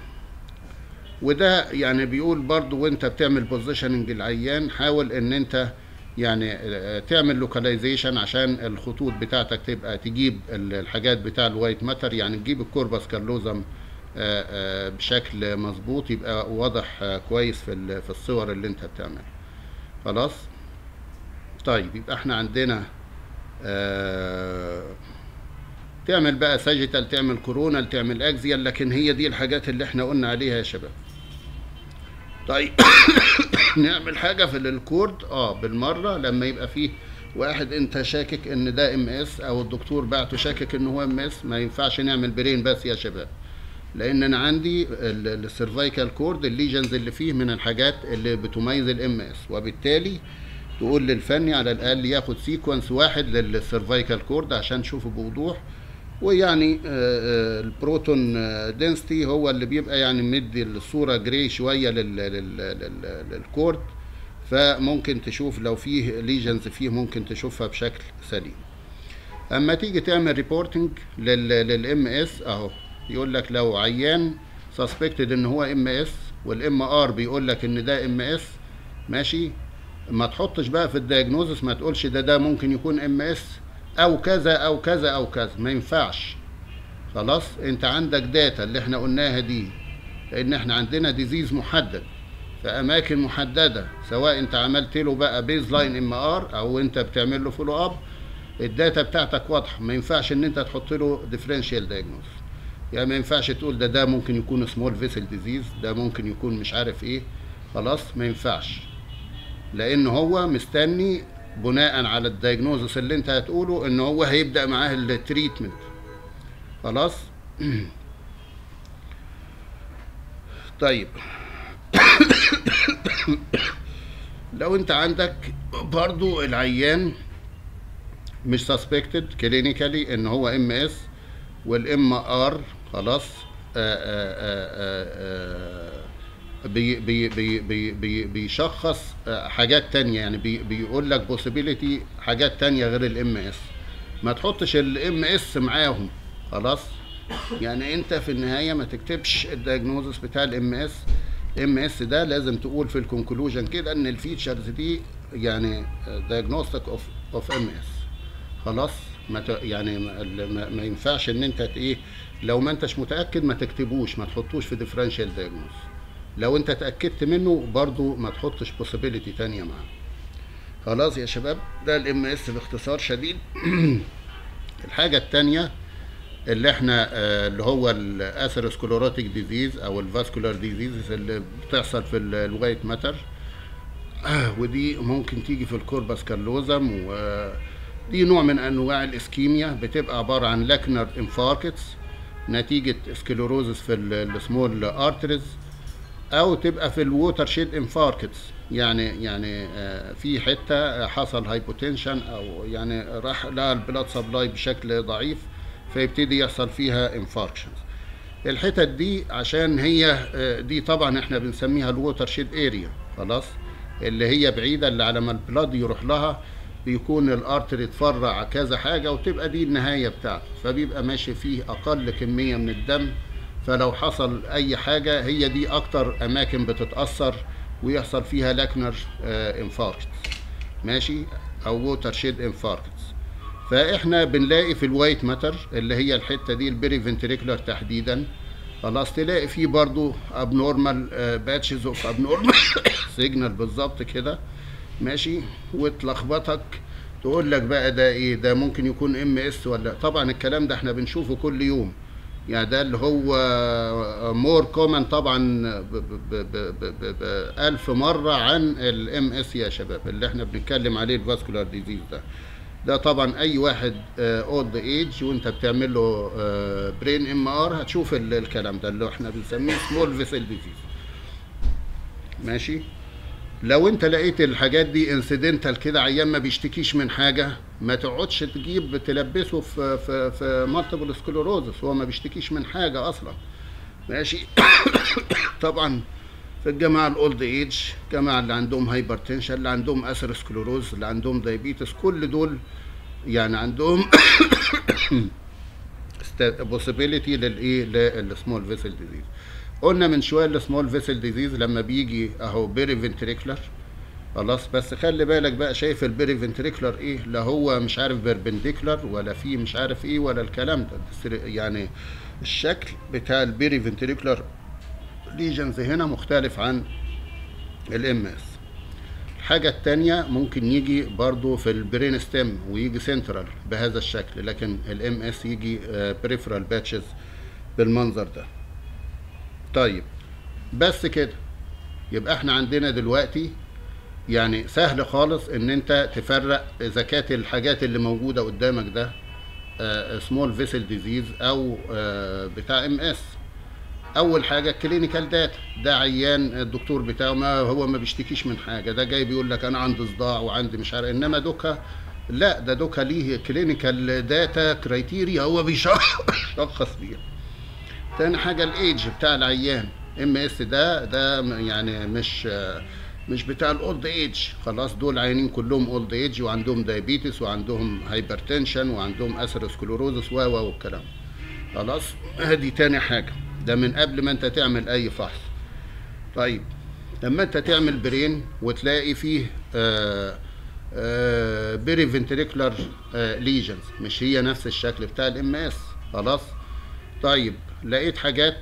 A: وده يعني بيقول برضو وانت بتعمل بوزيشننج العيان حاول ان انت يعني آه، تعمل لوكاليزيشن عشان الخطوط بتاعتك تبقى تجيب ال- الحاجات بتاع الوايت ماتر يعني تجيب الكوربس كالوزم آه، آه، بشكل مظبوط يبقى واضح آه، كويس في ال- في الصور اللي انت بتعملها خلاص طيب يبقى احنا عندنا آه، تعمل بقى ساجيتال تعمل كورونال تعمل اكزيال لكن هي دي الحاجات اللي احنا قلنا عليها يا شباب طيب نعمل حاجه في الكورد اه بالمره لما يبقى فيه واحد انت شاكك ان ده ام اس او الدكتور بعته شاكك ان هو ام اس ما ينفعش نعمل برين بس يا شباب لان انا عندي السيرفايكال كورد الليجنز اللي فيه من الحاجات اللي بتميز الام اس وبالتالي تقول للفني على الاقل ياخد سيكونس واحد للسيرفايكال كورد عشان تشوفه بوضوح ويعني آه، آه، البروتون دنسيتي هو اللي بيبقى يعني مدي الصوره جراي شويه لل- لل- لل- للكورد فممكن تشوف لو فيه ليجنز فيه ممكن تشوفها بشكل سليم اما تيجي تعمل ريبورتنج للام اس اهو يقول لك لو عيان سسبكتد ان هو ام اس والام ار بيقول لك ان ده ام اس ماشي ما تحطش بقى في الدياجنوزس ما تقولش ده ده ممكن يكون ام اس او كذا او كذا او كذا ما ينفعش خلاص انت عندك داتا اللي احنا قلناها دي لان احنا عندنا ديزيز محدد في اماكن محدده سواء انت عملت له بقى بيز لاين ام ار او انت بتعمل له فولو اب الداتا بتاعتك واضحه ما ينفعش ان انت تحط له ديفرنشال دايجنوز يعني ما ينفعش تقول ده ده ممكن يكون سمول فيسل ديزيز ده ممكن يكون مش عارف ايه خلاص ما ينفعش لان هو مستني بناء على الدايجنوزس اللي انت هتقوله ان هو هيبدا معاه التريتمنت خلاص طيب لو انت عندك برضو العيان مش سسبكتد كلينيكالي ان هو ام اس والام ار خلاص آآ آآ آآ بي بي بي بي بي بيشخص آه، حاجات تانية يعني بي بيقول لك possibility حاجات تانية غير الام اس ما تحطش الام اس معاهم خلاص يعني انت في النهاية ما تكتبش الدياجنوزس بتاع الام اس ام اس ده لازم تقول في الكونكلوجن كده ان الفيتشرز دي يعني diagnostic اوف اوف ام اس خلاص ما ت... يعني ما, ما- ما ينفعش ان انت ت- ايه لو ما انتش متاكد ما تكتبوش ما تحطوش في ديفرنشال دايجنوز لو انت اتاكدت منه برضو ما تحطش بوسيبيليتي تانية معاه خلاص يا شباب ده الام اس باختصار شديد الحاجه التانية اللي احنا آه، اللي هو الاثيروسكلوروتيك ديزيز او الفاسكولار ديزيز اللي بتحصل في ال- الوايت ماتر آه، ودي ممكن تيجي في الكوربس كالوزم ودي نوع من انواع الاسكيميا بتبقى عباره عن لاكنر انفاركتس نتيجه سكلوروزس في السمول ارتريز او تبقى في الووتر شيد انفاركتس يعني يعني آه، في حته حصل هايبوتنشن او يعني راح لها البلاد سبلاي بشكل ضعيف فيبتدي يحصل فيها انفاركشنز الحتت دي عشان هي آه، دي طبعا احنا بنسميها الووتر شيد اريا خلاص اللي هي بعيده اللي على ما البلاد يروح لها بيكون الارتري اتفرع كذا حاجه وتبقى دي النهايه بتاعته فبيبقى ماشي فيه اقل كميه من الدم فلو حصل اي حاجه هي دي اكتر اماكن بتتاثر ويحصل فيها لاكنر انفاركت ماشي او ووتر شيد انفاركتس فاحنا بنلاقي في الوايت ماتر اللي هي الحته دي البيري فنتريكولار تحديدا خلاص تلاقي فيه برضو ابنورمال باتشز اوف ابنورمال سيجنال بالظبط كده ماشي وتلخبطك تقول لك بقى ده ايه ده ممكن يكون ام اس ولا طبعا الكلام ده احنا بنشوفه كل يوم يعني ده اللي هو مور كومن طبعا ب ب ب ب ب ب ألف مرة عن الام اس يا شباب اللي احنا بنتكلم عليه الفاسكولار ديزيز ده ده طبعا اي واحد اولد ايج وانت بتعمل له برين ام ار هتشوف الكلام ده اللي احنا بنسميه سمول فيسل ديزيز ماشي لو انت لقيت الحاجات دي انسيدنتال كده عيان ما بيشتكيش من حاجه ما تقعدش تجيب تلبسه في في في مالتيبل سكلوروزس هو ما بيشتكيش من حاجه اصلا ماشي طبعا في الجماعه الاولد ايج الجماعه اللي عندهم هايبرتنشن اللي عندهم اثيروسكلوروز اللي عندهم دايابيتس كل دول يعني عندهم بوسيبيليتي للايه للسمول فيسل ديزيز قلنا من شويه السمول فيسل ديزيز لما بيجي اهو بيري فنتريكولار خلاص بس خلي بالك بقى شايف البيري فنتريكولار ايه لا هو مش عارف بيربنديكولار ولا فيه مش عارف ايه ولا الكلام ده يعني الشكل بتاع البيري فنتريكولار ليجنز هنا مختلف عن الام اس الحاجة التانية ممكن يجي برضو في البرين ستيم ويجي سنترال بهذا الشكل لكن الام اس يجي بريفرال باتشز بالمنظر ده طيب بس كده يبقى احنا عندنا دلوقتي يعني سهل خالص ان انت تفرق اذا كانت الحاجات اللي موجوده قدامك ده سمول فيسل ديزيز او آه بتاع ام اس اول حاجه كلينيكال داتا ده عيان الدكتور بتاعه ما هو ما بيشتكيش من حاجه ده جاي بيقول لك انا عندي صداع وعندي مش عارف انما دوكا لا ده دوكا ليه كلينيكال داتا كرايتيريا هو بيشخص بيها تاني حاجه الايدج بتاع العيان ام اس ده ده يعني مش مش بتاع الاولد ايج خلاص دول عيانين كلهم اولد ايج وعندهم دايابيتس وعندهم هايبرتنشن وعندهم اثيروسكلوروزس و و والكلام خلاص ادي تاني حاجه ده من قبل ما انت تعمل اي فحص طيب لما انت تعمل برين وتلاقي فيه آآ آآ بيري فنتريكولار ليجنز مش هي نفس الشكل بتاع الام اس خلاص طيب لقيت حاجات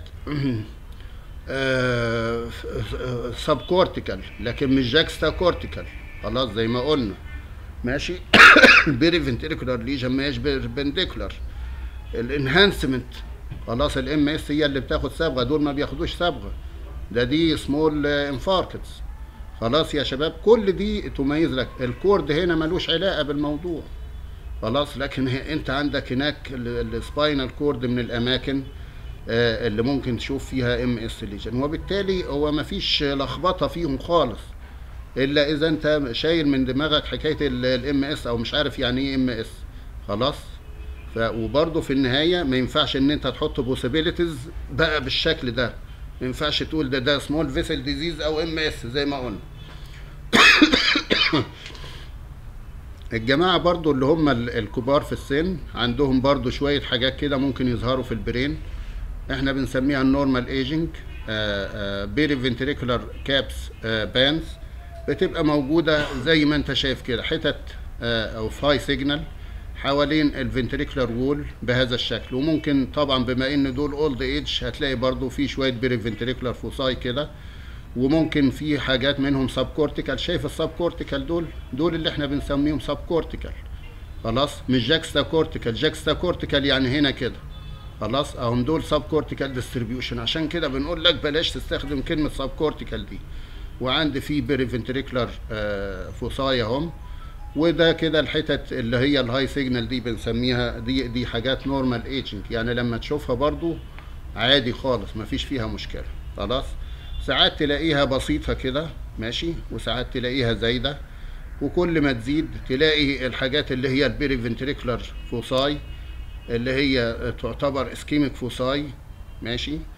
A: سب كورتيكال لكن مش جاكستا كورتيكال خلاص زي ما قلنا ماشي البيري فنتريكولار ليجن ما هيش بيربنديكولار الانهانسمنت خلاص الام اس هي اللي بتاخد صبغه دول ما بياخدوش صبغه ده دي سمول انفاركتس خلاص يا شباب كل دي تميز لك الكورد هنا ملوش علاقه بالموضوع خلاص لكن انت عندك هناك السباينال كورد من الاماكن اللي ممكن تشوف فيها ام اس ليجن وبالتالي هو ما فيش لخبطه فيهم خالص الا اذا انت شايل من دماغك حكايه الام اس او مش عارف يعني ايه ام اس خلاص ف وبرضه في النهايه ما ينفعش ان انت تحط بوسيبيليتيز بقى بالشكل ده ما ينفعش تقول ده ده سمول فيسل ديزيز او ام اس زي ما قلنا الجماعه برضو اللي هم الكبار في السن عندهم برضو شويه حاجات كده ممكن يظهروا في البرين احنا بنسميها النورمال ايجنج بيري فنتريكولار كابس بانز بتبقى موجوده زي ما انت شايف كده حتت او فاي سيجنال حوالين الفنتريكولار وول بهذا الشكل وممكن طبعا بما ان دول اولد ايج هتلاقي برضو في شويه بيري فنتريكولار فوساي كده وممكن في حاجات منهم سب كورتيكال شايف السب كورتيكال دول دول اللي احنا بنسميهم سب كورتيكال خلاص مش جاكستا كورتيكال جاكستا كورتيكال يعني هنا كده خلاص اهم دول سب كورتيكال ديستريبيوشن عشان كده بنقول لك بلاش تستخدم كلمه سب كورتيكال دي وعندي في بيري فنتريكولار فوساي اهم وده كده الحتت اللي هي الهاي سيجنال دي بنسميها دي دي حاجات نورمال ايجنج يعني لما تشوفها برضو عادي خالص مفيش فيها مشكله خلاص ساعات تلاقيها بسيطة كده ماشي وساعات تلاقيها زايدة وكل ما تزيد تلاقي الحاجات اللي هي البيري فنتريكولار فوساي اللي هي تعتبر اسكيميك فوساي ماشي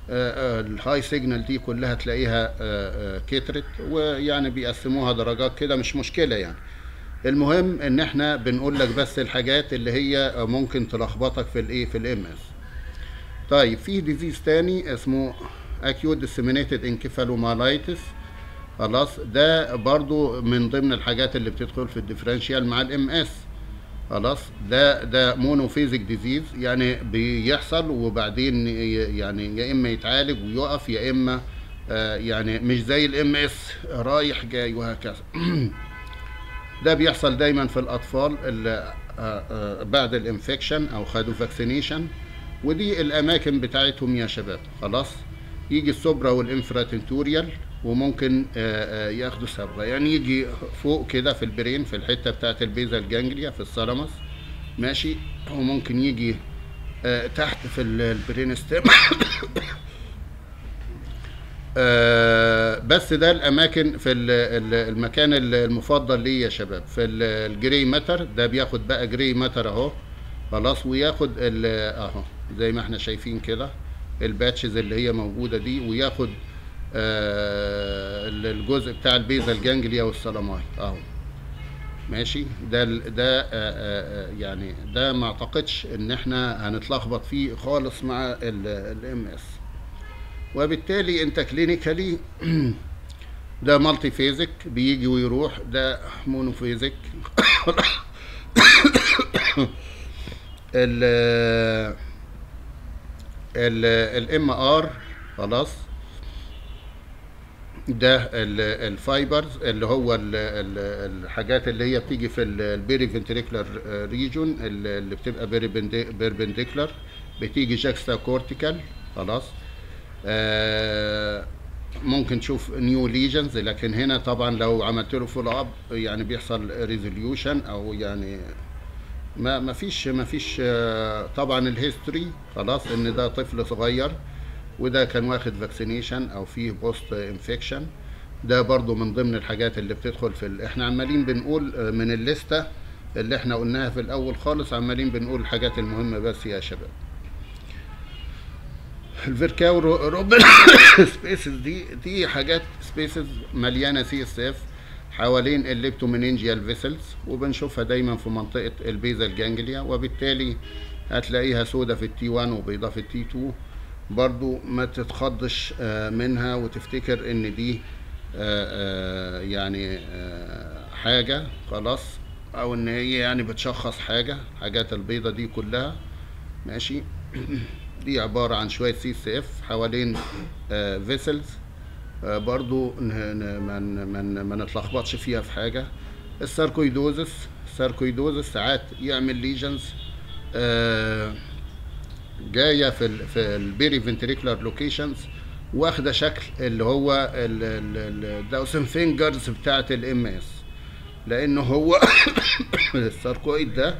A: الهاي سيجنال دي كلها تلاقيها كترت ويعني بيقسموها درجات كده مش مشكله يعني المهم ان احنا بنقول لك بس الحاجات اللي هي ممكن تلخبطك في الايه في الام اس طيب في ديزيز تاني اسمه acute disseminated encephalomyelitis خلاص ده برضو من ضمن الحاجات اللي بتدخل في الديفرنشيال مع الام اس خلاص ده ده مونوفيزيك ديزيز يعني بيحصل وبعدين يعني يا اما يتعالج ويقف يا اما آه يعني مش زي الام اس رايح جاي وهكذا ده بيحصل دايما في الاطفال اللي آه آه بعد الانفكشن او خدوا فاكسينيشن ودي الاماكن بتاعتهم يا شباب خلاص يجي السوبرا والانفراتنتوريال وممكن ياخدوا صبغه يعني يجي فوق كده في البرين في الحته بتاعه البيزا الجانجليا في الثالاموس ماشي وممكن يجي تحت في البرين ستيم بس ده الاماكن في المكان المفضل ليه يا شباب في الجري ماتر ده بياخد بقى جري ماتر اهو خلاص وياخد اهو زي ما احنا شايفين كده الباتشز اللي هي موجوده دي وياخد آه الجزء بتاع البيزا الجانجليا والسلاماي اهو ماشي ده ده آه آه يعني ده ما اعتقدش ان احنا هنتلخبط فيه خالص مع الام اس وبالتالي انت كلينيكالي ده مالتي فيزيك بيجي ويروح ده مونوفيزيك ال الام ار خلاص ده الفايبرز اللي هو ال ال الحاجات اللي هي بتيجي في البيري فنتريكولار ريجون اللي بتبقى بيربنديكولار بتيجي جاكستا كورتيكال خلاص آه ممكن تشوف نيو ليجنز لكن هنا طبعا لو عملت له فول اب يعني بيحصل ريزوليوشن او يعني ما ما فيش ما فيش طبعا الهيستوري خلاص ان ده طفل صغير وده كان واخد فاكسينيشن او فيه بوست انفكشن ده برضو من ضمن الحاجات اللي بتدخل في ال... احنا عمالين بنقول من الليسته اللي احنا قلناها في الاول خالص عمالين بنقول الحاجات المهمه بس يا شباب الفيركاو روبن سبيسز دي دي حاجات سبيسز مليانه سي اس اف حوالين الليبتومينينجيال فيسلز وبنشوفها دايما في منطقه البيزا الجانجليا وبالتالي هتلاقيها سودة في التي 1 وبيضاء في التي 2 برضو ما تتخضش منها وتفتكر ان دي يعني حاجة خلاص او ان هي يعني بتشخص حاجة حاجات البيضة دي كلها ماشي دي عبارة عن شوية سي سي اف حوالين فيسلز برضو ما نتلخبطش فيها في حاجة الساركويدوزس الساركويدوزس ساعات يعمل ليجنز جايه في ال في البيري فنتريكولار لوكيشنز واخده شكل اللي هو الداوسن فينجرز بتاعه الام اس لانه هو الساركويد ده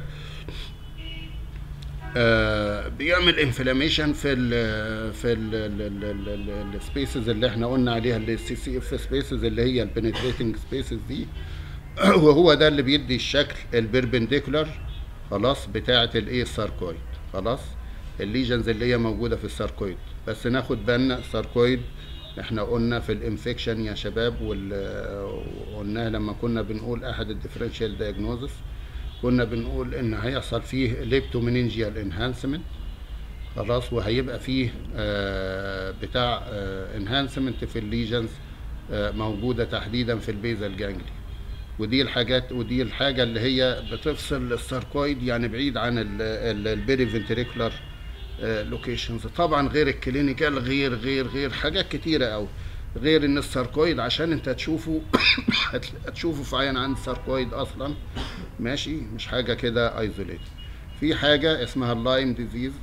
A: آه بيعمل انفلاميشن في ال في السبيسز اللي احنا قلنا عليها اللي السي سي اف سبيسز اللي هي البنتريتنج سبيسز دي وهو ده اللي بيدي الشكل البربنديكولار خلاص بتاعه الايه الساركويد خلاص الليجنز اللي هي موجوده في الساركويد بس ناخد بالنا الساركويد احنا قلنا في الانفكشن يا شباب وقلناها لما كنا بنقول احد الديفرنشال دايجنوزس كنا بنقول ان هيحصل فيه ليبتومينينجيال انهانسمنت خلاص وهيبقى فيه آه بتاع انهانسمنت في الليجنز آه موجوده تحديدا في البيزال جانجلي ودي الحاجات ودي الحاجه اللي هي بتفصل الساركويد يعني بعيد عن البيري فنتريكولار لوكيشنز طبعا غير الكلينيكال غير غير غير حاجات كتيره قوي غير ان الساركويد عشان انت تشوفه هتشوفه في عين عند الساركويد اصلا ماشي مش حاجه كده ايزوليت في حاجه اسمها اللايم ديزيز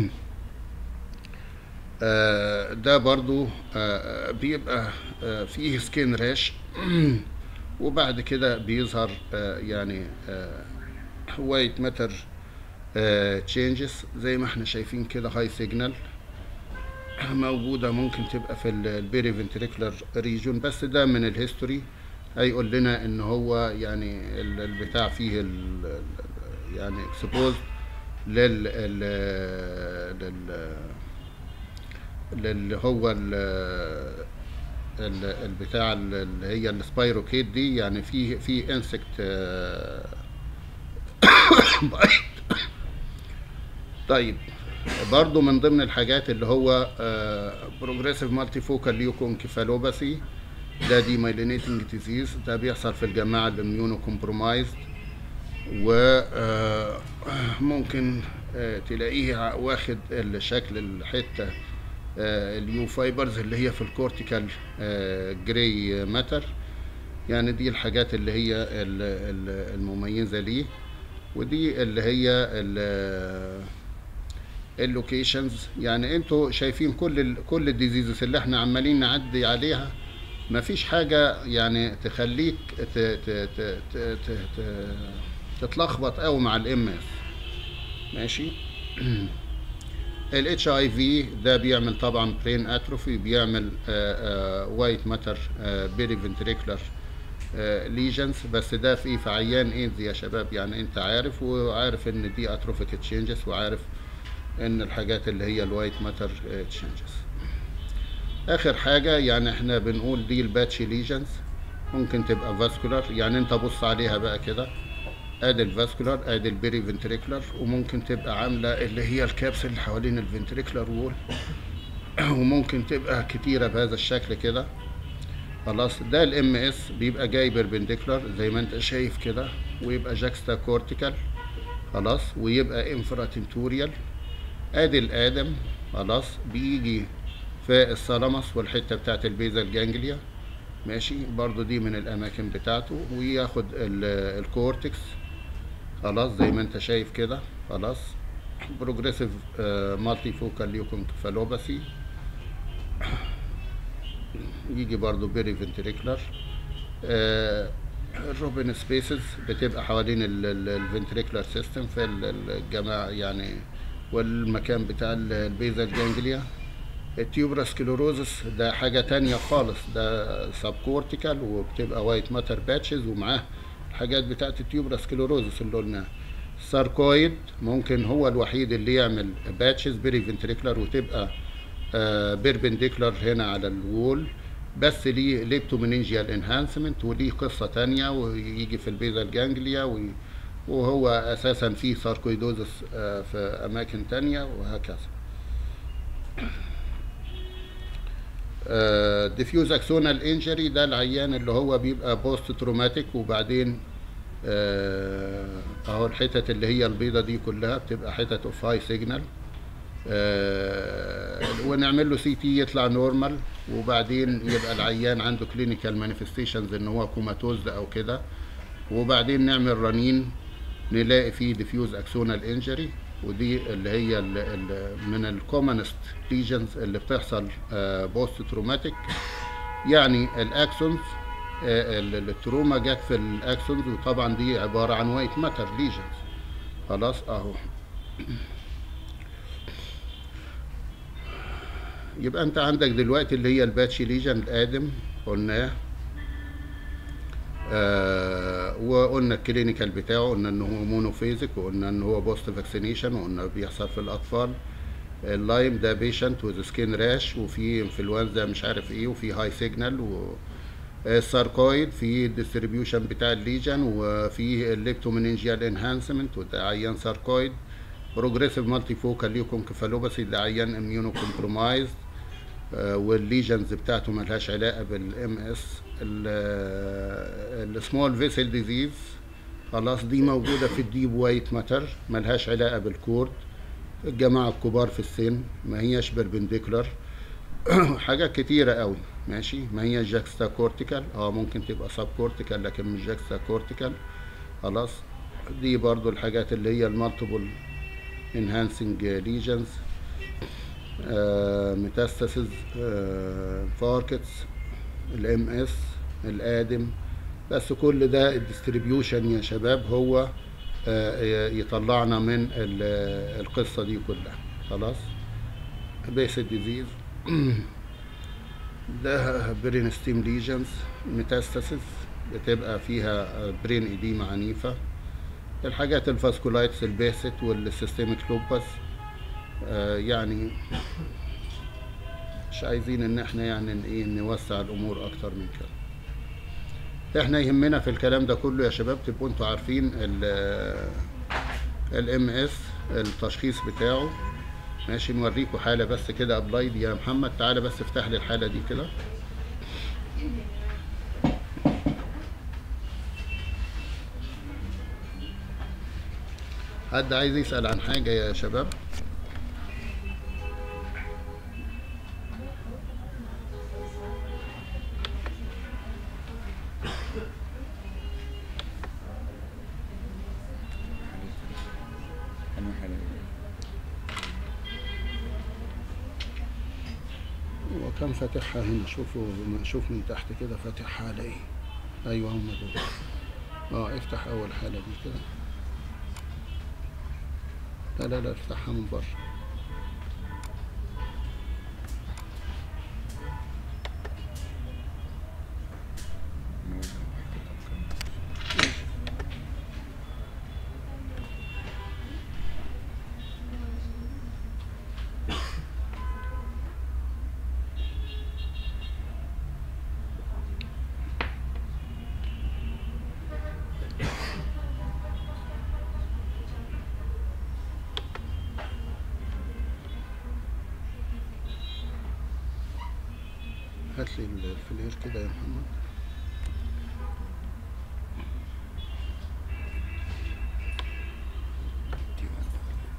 A: آه ده برضو آه بيبقى آه فيه سكين راش وبعد كده بيظهر يعني وايت ماتر تشينجز زي ما احنا شايفين كده هاي سيجنال موجودة ممكن تبقى في البيري فنتريكولار ريجون بس ده من الهيستوري هيقول لنا ان هو يعني البتاع فيه ال يعني اكسبوز لل لل اللي هو ال- ال- البتاع ال- اللي هي السبايروكيت دي يعني في في انسكت طيب برضو من ضمن الحاجات اللي هو بروجريسيف مالتي فوكال ليوكونكيفالوباثي ده دي مايلينيتنج ديزيز ده بيحصل في الجماعه الاميونو كومبرومايزد وممكن تلاقيه واخد الشكل الحته آه، اليو فايبرز اللي هي في الكورتيكال جراي ماتر يعني دي الحاجات اللي هي ال- ال- المميزه ليه ودي اللي هي ال- اللوكيشنز يعني انتوا شايفين كل ال كل الديزيزز اللي احنا عمالين نعدي عليها مفيش حاجه يعني تخليك ت- ت- ت- ت- ت- ت- تتلخبط قوي مع الام اس ماشي الاتش اي في ده بيعمل طبعا برين اتروفي بيعمل وايت ماتر بيري فنتريكولار ليجنز بس ده في ايه في عيان ايدز يا شباب يعني انت عارف وعارف ان دي اتروفيك تشينجز وعارف ان الحاجات اللي هي الوايت ماتر تشينجز اخر حاجه يعني احنا بنقول دي الباتشي ليجنز ممكن تبقى فاسكولار يعني انت بص عليها بقى كده ادي الفاسكولار ادي البيري فنتريكولار وممكن تبقى عامله اللي هي الكابسل اللي حوالين الفنتريكولار وول وممكن تبقى كتيره بهذا الشكل كده خلاص ده الام اس بيبقى جاي بيربنديكولار زي ما انت شايف كده ويبقى جاكستا كورتيكال خلاص ويبقى انفراتنتوريال ادي الادم خلاص بيجي في الثالاموس والحته بتاعت البيزال جانجليا ماشي برضو دي من الاماكن بتاعته وياخد ال- الكورتكس خلاص زي ما انت شايف كده خلاص بروجريسيف مالتي فوكال ليوكونكفالوباثي يجي برضو بيري فنتريكولار الروبن سبيسز بتبقى حوالين الفنتريكولار سيستم في ال- الجماعة يعني والمكان بتاع ال- البيزال جانجليا التيوبرا سكلوروزس ده حاجة تانية خالص ده سب كورتيكال وبتبقى وايت ماتر باتشز ومعاه الحاجات بتاعت التيوبرا سكلوروزس اللي قلناها ساركويد ممكن هو الوحيد اللي يعمل باتشز بيري فنتريكولار وتبقى بيربنديكولار هنا على الوول بس ليه ليبتومينينجيال انهانسمنت وليه قصة تانية ويجي في البيزال جانجليا وي- وهو اساسا فيه ساركويدوزس آه، في اماكن تانية وهكذا ديفيوز اكسونال انجري ده العيان اللي هو بيبقى بوست تروماتيك وبعدين آه، اهو الحتت اللي هي البيضه دي كلها بتبقى حتت اوف هاي سيجنال ونعمل له سي تي يطلع نورمال وبعدين يبقى العيان عنده كلينيكال مانيفستيشنز ان هو كوماتوز او كده وبعدين نعمل رنين نلاقي فيه ديفيوز اكسونال انجري ودي اللي هي ال ال من الكومنست ليجنز اللي بتحصل بوست تروماتيك يعني الاكسونز آه، ال- ال- التروما جت في الاكسونز وطبعا دي عباره عن وايت ماتر ليجنز خلاص اهو يبقى انت عندك دلوقتي اللي هي الباتشي ليجن الادم قلناه آه وقلنا الكلينيكال بتاعه قلنا ان هو مونوفيزك وقلنا ان هو بوست فاكسينيشن وقلنا بيحصل في الاطفال اللايم ده بيشنت وذ سكين راش وفي انفلونزا مش عارف ايه وفي هاي سيجنال و الساركويد في الديستريبيوشن بتاع الليجن وفي الليبتومينينجيال انهانسمنت وده عيان ساركويد بروجريسيف مالتي فوكال ليوكونكفالوباثي ده عيان اميونو كومبرومايزد والليجنز بتاعته ملهاش علاقه بالام اس السمول فيسل ديزيز خلاص دي موجوده في الديب وايت ماتر ملهاش علاقه بالكورد الجماعه الكبار في السن ما هياش بربنديكولار حاجات كتيره قوي ماشي ما هي جاكستا كورتيكال اه ممكن تبقى سب كورتيكال لكن مش جاكستا كورتيكال خلاص دي برضو الحاجات اللي هي المالتيبل enhancing lesions ميتاستاسيز فاركتس الام اس الادم بس كل ده الديستريبيوشن يا شباب هو آه، يطلعنا من ال- القصه دي كلها خلاص بيس ديزيز ده برين ستيم ليجنز ميتاستاسيس بتبقى فيها برين ايديما عنيفه الحاجات الفاسكولايتس البيست والسيستميك لوبس آه يعني مش عايزين ان احنا يعني ايه نوسع الامور اكتر من كده احنا يهمنا في الكلام ده كله يا شباب تبقوا انتوا عارفين الام اس التشخيص بتاعه ماشي نوريكم حاله بس كده ابلايد يا محمد تعالى بس افتح لي الحاله دي كده حد عايز يسأل عن حاجة يا شباب
B: أنهي حالة
A: هو كان فاتحها هنا شوفوا شوف من تحت كده فاتحها على ايه ايوه هم دول اه افتح اول حالة دي كده لا لا لا افتحها من بره
B: موزع واحد الأفكار
A: هات لي الفلير كده يا محمد
B: دي واحد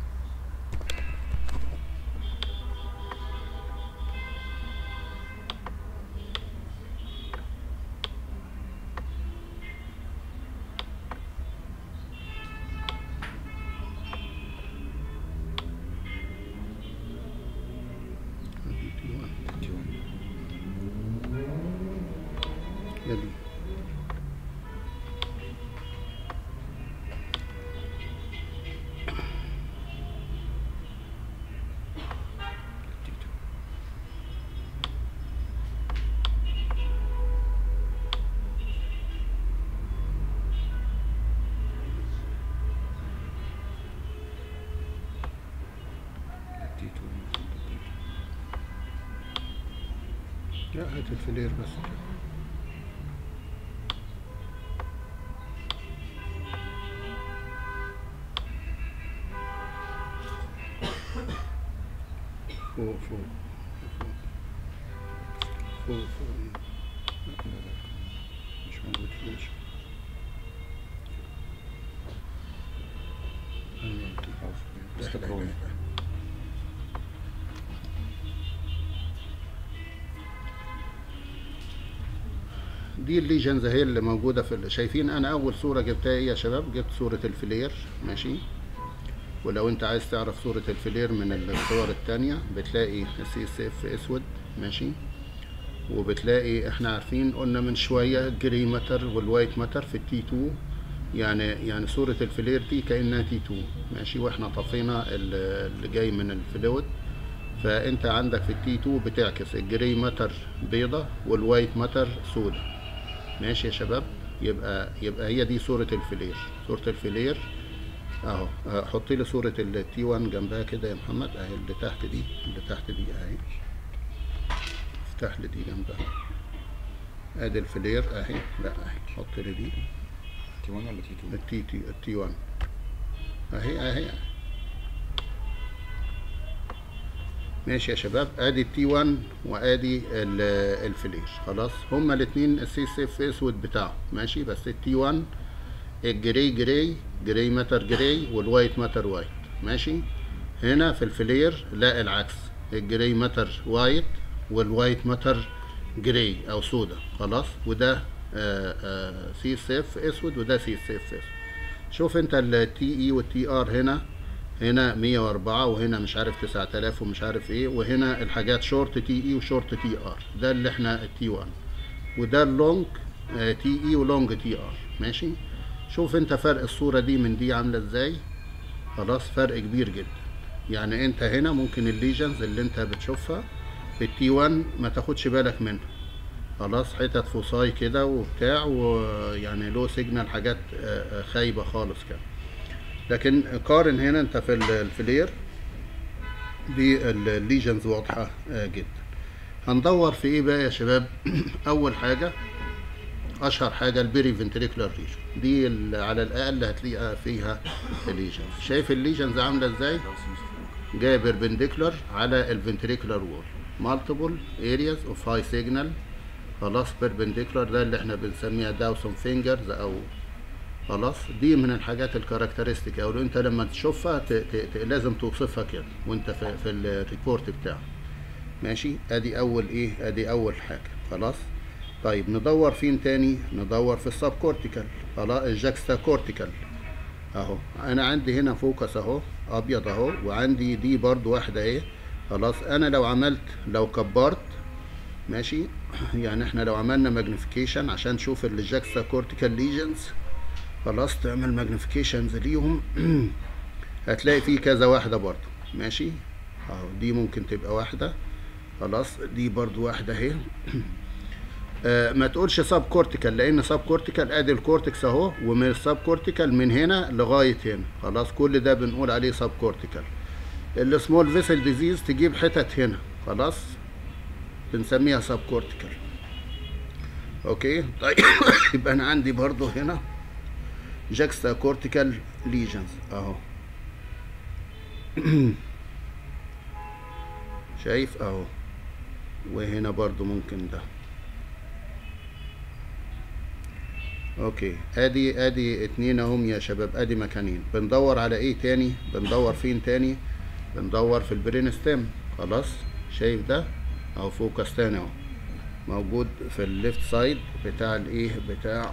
A: ادي دي واحد.
B: دي واحد
A: يلي
B: دي تو دي تو دي تو
A: لا هات الفلير بس كده فوق فوق فوق فوق فوق
B: لا لا لا مش موجود
A: ماشي أيوة.
B: خلاص
A: لا، لا،
B: استقروا
A: لا. دي الليجنز هي اللي موجوده في ال- شايفين انا اول صوره جبتها ايه يا شباب جبت صوره الفلير ماشي ولو انت عايز تعرف صوره الفلير من الصور التانية بتلاقي السي اس اف اسود ماشي وبتلاقي احنا عارفين قلنا من شويه جري ماتر والوايت ماتر في التي 2 يعني يعني صوره الفلير دي كانها تي 2 ماشي واحنا طفينا ال- اللي جاي من الفلويد فانت عندك في التي 2 بتعكس الجري ماتر بيضة والوايت ماتر سودا ماشي يا شباب يبقى يبقى هي دي صورة الفلير صورة الفلير اهو اه، حط لي صورة التي 1 جنبها كده يا محمد اهي اللي تحت دي اللي تحت دي اهي افتح لي دي جنبها ادي الفلير اهي لا اهي حط لي دي
B: تي 1 ولا تي 2
A: التي تي التي 1 اهي اهي ماشي يا شباب ادي التي 1 وادي ال- الفلير خلاص هما الاثنين السي سي اف اسود بتاعه ماشي بس التي 1 الجري جري جري ماتر جري والوايت ماتر وايت ماشي هنا في الفلير لا العكس الجري ماتر وايت والوايت ماتر جري او سودا خلاص وده سي اس اف اسود وده سي اس اف اسود شوف انت التي اي والتي ار هنا هنا 104 وهنا مش عارف 9000 ومش عارف ايه وهنا الحاجات شورت تي اي وشورت تي ار ده اللي احنا التي 1 وده اللونج تي اي ولونج تي ار ماشي شوف انت فرق الصورة دي من دي عاملة ازاي خلاص فرق كبير جدا يعني انت هنا ممكن الليجنز اللي انت بتشوفها في التي 1 ما تاخدش بالك منها خلاص حتت فصاي كده وبتاع ويعني له سيجنال حاجات آه، آه، خايبة خالص كده لكن قارن هنا انت في ال- الفلير دي الليجنز واضحة آه، جدا هندور في ايه بقى يا شباب اول حاجه اشهر حاجه البيري فنتريكولار ليجن دي ال- على الاقل هتلاقيها فيها الليجن شايف الليجنز عامله ازاي جايه بيربنديكولار على الفنتريكولار وول مالتيبل ارياز اوف هاي سيجنال خلاص بيربنديكولار ده اللي احنا بنسميها داوسون فينجرز او خلاص دي من الحاجات الكاركترستيك او انت لما تشوفها ت... ت... ت... لازم توصفها كده وانت في, في الريبورت بتاعك ماشي ادي اول ايه ادي اول حاجه خلاص طيب ندور فين تاني ندور في السب كورتيكال خلاص الجاكستا كورتيكال اهو انا عندي هنا فوكس اهو ابيض اهو وعندي دي برضو واحده اهي خلاص انا لو عملت لو كبرت ماشي يعني احنا لو عملنا ماجنيفيكيشن عشان نشوف الجاكستا كورتيكال ليجنز خلاص تعمل ماجنيفيكيشنز ليهم هتلاقي فيه كذا واحده برضو ماشي اهو دي ممكن تبقى واحده خلاص دي برضو واحده اهي آه، ما تقولش سب كورتيكال لان سب كورتيكال ادي الكورتكس اهو ومن السب كورتيكال من هنا لغايه هنا خلاص كل ده بنقول عليه سب كورتيكال السمول فيسل ديزيز تجيب حتت هنا خلاص بنسميها سب كورتيكال اوكي طيب يبقى انا عندي برضو هنا جاكستا كورتيكال ليجنز اهو شايف اهو وهنا برضو ممكن ده اوكي ادي ادي اتنين اهم يا شباب ادي مكانين بندور على ايه تاني بندور فين تاني بندور في البرين ستيم خلاص شايف ده اهو فوكس تاني اهو موجود في الليفت سايد بتاع الايه بتاع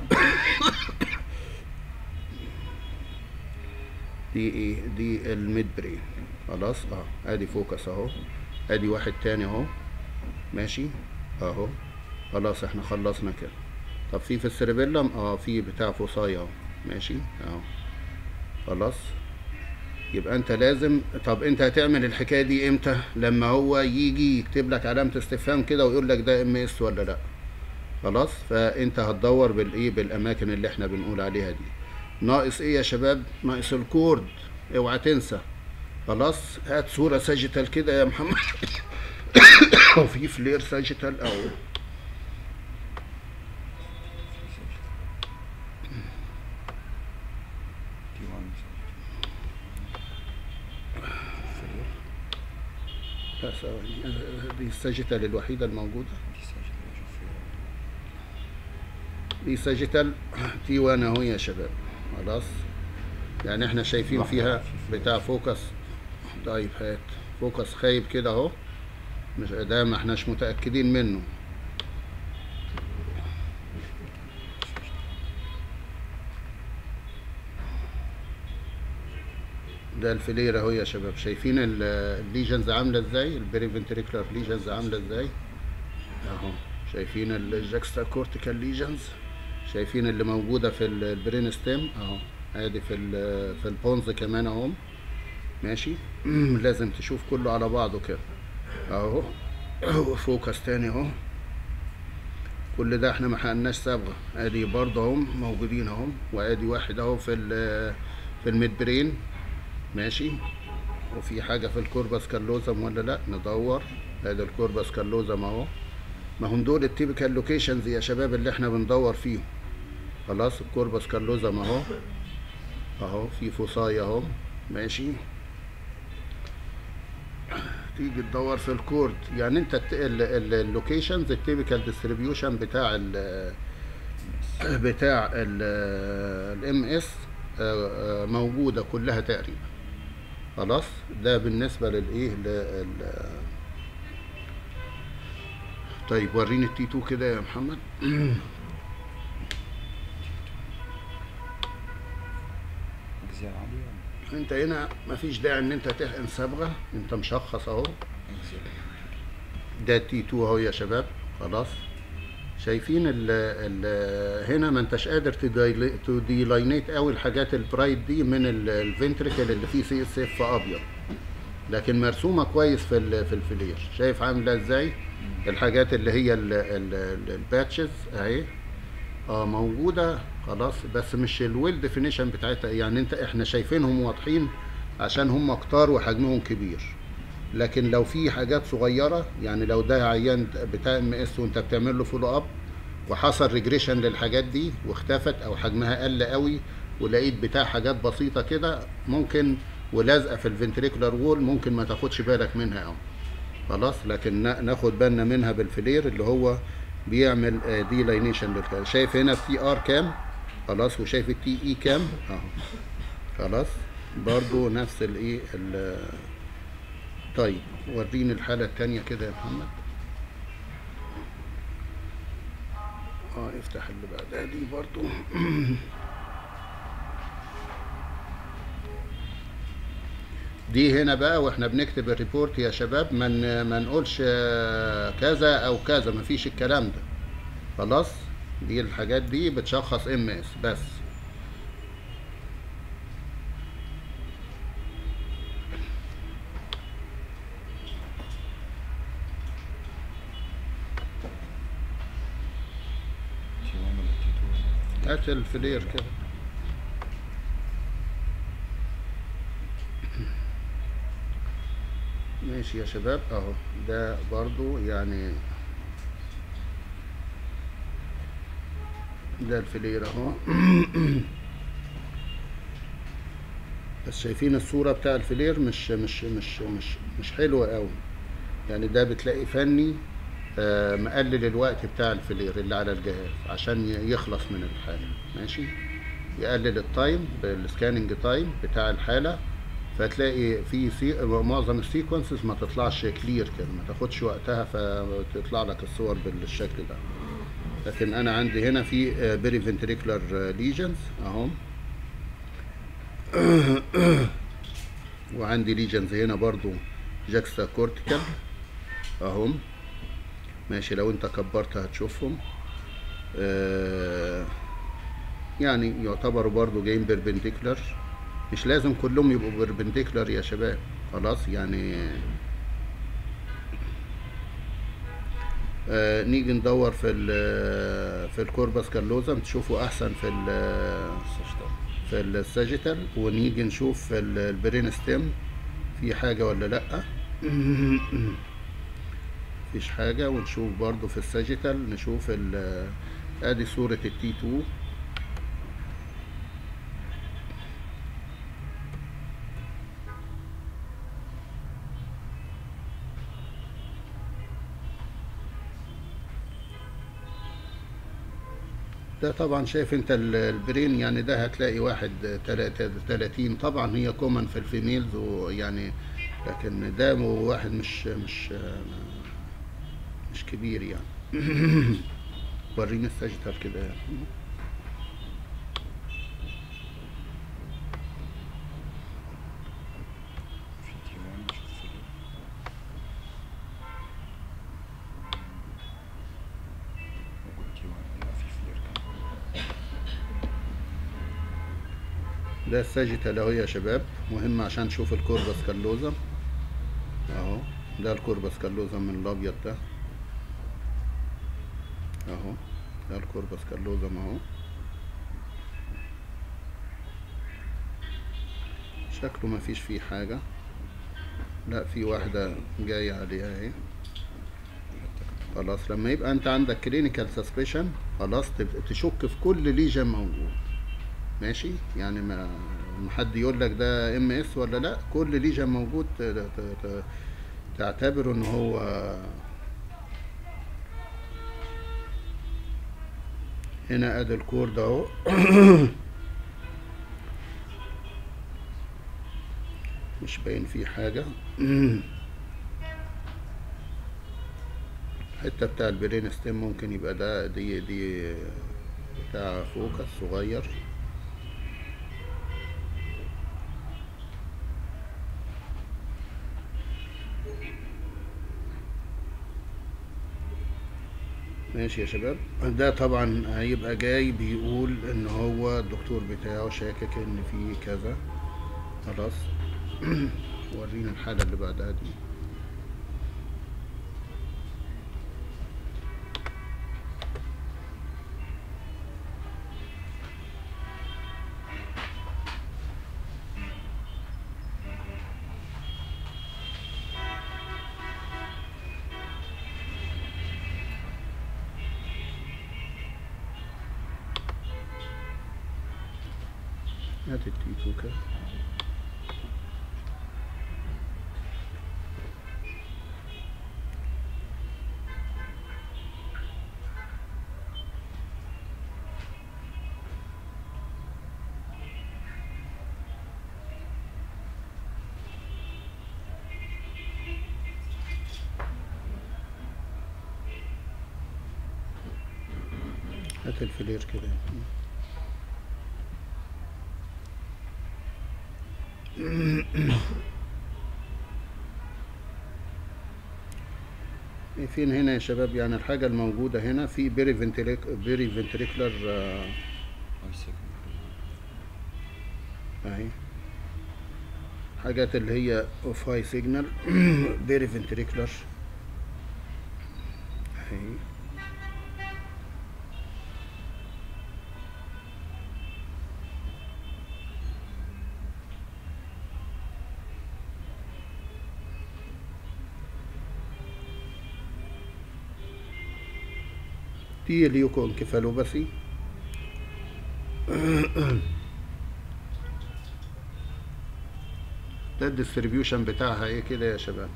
A: دي ايه دي الميد برين خلاص اه ادي فوكس اهو ادي واحد تاني اهو ماشي اهو خلاص احنا خلصنا كده طب في في السيربيلم اه في بتاع فصاية اهو ماشي اهو خلاص يبقى انت لازم طب انت هتعمل الحكايه دي امتى لما هو يجي يكتب لك علامه استفهام كده ويقول لك ده ام اس ولا لا خلاص فانت هتدور بالايه بالاماكن اللي احنا بنقول عليها دي ناقص ايه يا شباب ناقص الكورد اوعى تنسى خلاص هات صوره ساجيتال كده يا محمد او في فلير ساجيتال او
B: تي 1
A: لا ثواني آه، دي الساجيتال الوحيده الموجوده
B: دي ساجد اشوف فيها
A: دي ساجيتال تي 1 اهو يا شباب خلاص يعني احنا شايفين
B: واحدة
A: فيها
B: في
A: بتاع فوكس طيب هات فوكس خايب كده اهو مش ده ما احناش متاكدين منه ده الفلير اهو يا شباب شايفين ال- الليجنز عامله ازاي البري فنتريكولار ليجنز عامله ازاي اهو شايفين الجاكستا كورتيكال ليجنز شايفين اللي موجوده في ال- البرين ستيم اهو ادي في ال- في البونز كمان اهو ماشي لازم تشوف كله على بعضه كده اهو اهو فوكس تاني اهو كل ده احنا ما حقناش صبغه ادي برضه اهم موجودين اهم وادي واحد اهو في ال- في الميد برين ماشي وفي حاجه في الكوربس كالوزم ولا لا ندور ادي الكوربس كالوزم اهو ما هم دول التيبيكال لوكيشنز يا شباب اللي احنا بندور فيهم خلاص الكوربس كالوزم اهو اهو في فصاية اهو ماشي تيجي تدور في الكورد يعني انت اللوكيشنز التيبيكال ديستريبيوشن بتاع ال بتاع الام اس موجوده كلها تقريبا خلاص ده بالنسبه للايه لل طيب وريني التي 2 كده يا محمد
B: اجزاء عالية
A: انت هنا مفيش داعي ان انت تحقن صبغه انت مشخص اهو
B: اجزاء
A: ده تي 2 اهو يا شباب خلاص شايفين ال ال هنا ما انتش قادر تديلاينيت قوي الحاجات البرايت دي من الفنتريكل اللي فيه سي اس اف ابيض لكن مرسومه كويس في ال- في الفلير شايف عامله ازاي الحاجات اللي هي الباتشز اهي اه موجوده خلاص بس مش الويل ديفينيشن بتاعتها يعني انت احنا شايفينهم واضحين عشان هم كتار وحجمهم كبير لكن لو في حاجات صغيره يعني لو ده عيان بتاع ام اس وانت بتعمل له فولو اب وحصل ريجريشن للحاجات دي واختفت او حجمها قل قوي ولقيت بتاع حاجات بسيطه كده ممكن ولازقه في الفنتريكولار وول ممكن ما تاخدش بالك منها قوي خلاص لكن نا- ناخد بالنا منها بالفلير اللي هو بيعمل دي لاينيشن للكلام شايف هنا التي ار كام خلاص وشايف التي اي كام اهو خلاص برضو نفس الايه ال- طيب وريني الحالة التانية كده يا محمد اه افتح اللي بعدها دي برضو دي هنا بقى واحنا بنكتب الريبورت يا شباب ما من ما نقولش آه، كذا او كذا مفيش الكلام ده خلاص دي الحاجات دي بتشخص ام اس بس
B: تي 1 ولا تي 2
A: هات الفلير كده ماشي يا شباب اهو ده برضو يعني ده الفلير اهو بس شايفين الصورة بتاع الفلير مش مش مش مش مش حلوة قوي يعني ده بتلاقي فني آه، مقلل الوقت بتاع الفلير اللي على الجهاز عشان ي- يخلص من الحالة ماشي يقلل التايم بالسكاننج تايم بتاع الحالة فتلاقي في سي... معظم السيكونسز ما تطلعش كلير كده ما تاخدش وقتها فتطلع لك الصور بالشكل ده لكن انا عندي هنا في بيري فنتريكولار ليجنز اهم وعندي ليجنز هنا برضو جاكستا كورتيكال اهم ماشي لو انت كبرت هتشوفهم آه يعني يعتبروا برضو جايين بيربنديكولار مش لازم كلهم يبقوا بيربنديكولار يا شباب خلاص يعني آه نيجي ندور في ال في الكوربس كالوزم تشوفوا احسن في ال
B: السجدة
A: في الساجيتال ونيجي نشوف في ال- البرين ستيم في حاجة ولا لأ مفيش حاجة ونشوف برضو في الساجيتال نشوف ال ادي صورة التي 2 ده طبعا شايف انت ال- البرين يعني ده هتلاقي واحد تلاتة- تلاتين طبعا هي كومن في الفيميلز ويعني لكن ده واحد مش مش مش كبير يعني وريني السجتر كده
B: في تي 1 نشوف فيلم موجود تي 1 لا في فلير كمان
A: ده الساجيتال اهو يا شباب مهم عشان تشوف الكوربس كالوزم اهو ده الكوربس كالوزم من الابيض ده اهو ده الكوربس كالوزم اهو شكله ما فيش فيه حاجة لا في واحدة جاية عليها اهي خلاص لما يبقى انت عندك كلينيكال سسبشن خلاص تب- تشك في كل ليجن موجود ماشي يعني ما ما حد يقول لك ده ام اس ولا لا كل ليجن موجود ت- ت- ت- تعتبره ان هو هنا ادي الكور ده اهو مش باين فيه حاجة الحتة بتاع البرين ستيم ممكن يبقى ده دي دي بتاع فوكس صغير ماشي يا شباب ده طبعا هيبقى جاي بيقول ان هو الدكتور بتاعه شاكك ان في كذا خلاص ورينا الحالة اللي بعدها دي هات التي 2 كده هات الفلير كده فين هنا يا شباب يعني الحاجة الموجودة هنا في بيري فنتريك بيري فنتريكولار
B: هاي سيجنال
A: اهي حاجات اللي هي اوف هاي سيجنال بيري فنتريكولار اهي دي اليوكو انكفالوباثي ده الديستريبيوشن بتاعها ايه كده يا شباب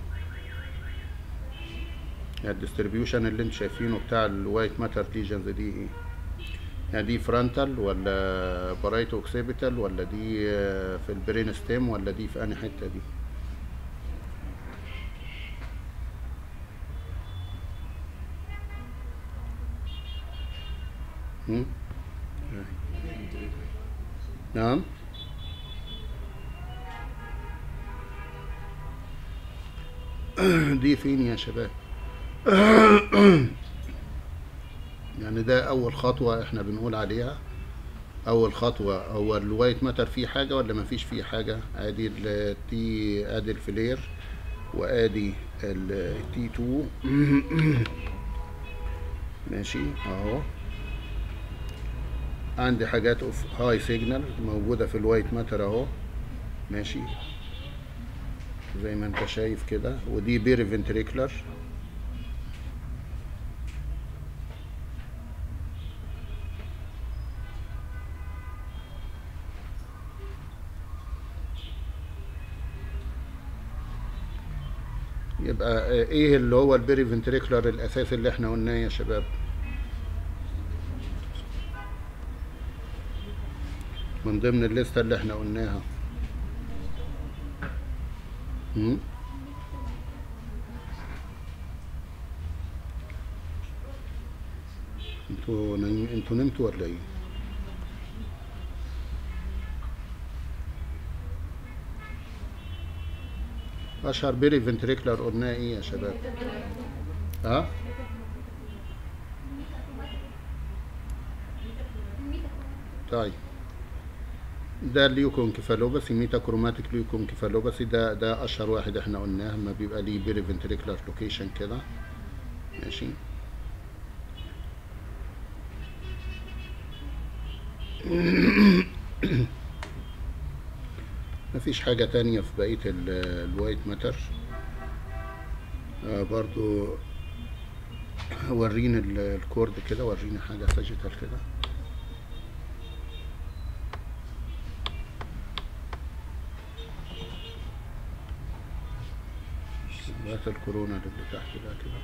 A: الديستريبيوشن اللي انتوا شايفينه بتاع الوايت ماتر ليجنز دي ايه يعني دي فرونتال ولا برايتو اوكسيبيتال ولا دي آه، في البرين ستيم ولا دي في انهي حته دي هم؟ نعم دي فين يا شباب يعني ده اول خطوة احنا بنقول عليها اول خطوة هو الوايت ماتر فيه حاجة ولا ما فيش فيه حاجة ادي التي ادي الفلير وادي التي 2 ماشي اهو عندي حاجات اوف هاي سيجنال موجودة في الوايت ماتر اهو ماشي زي ما انت شايف كده ودي بيري فنتريكولار يبقى ايه اللي هو البيري فنتريكولار الاساسي اللي احنا قلناه يا شباب من ضمن الليستة اللي احنا قلناها مم؟ انتوا نايم انتوا نمتوا ولا ايه؟ اشهر بيري فنتريكلر قلناه ايه يا شباب؟ ها؟ طيب ده الليوكونكيفالوباسي ميتا كروماتيك ليوكونكيفالوباسي ده ده اشهر واحد احنا قلناه ما بيبقى ليه بيري فنتريكولار لوكيشن كده ماشي مفيش حاجة تانية في بقية ال- الوايت ماتر آه برضو وريني ال- الكورد كده وريني حاجة ساجيتال كده بقى الكورونا اللي تحت ده كده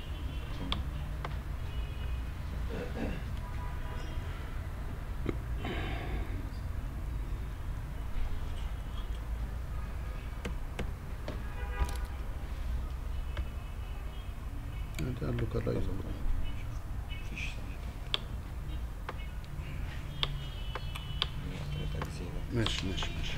A: ده اللوكالايزر
B: مفيش تلات أجزاء
A: ماشي ماشي ماشي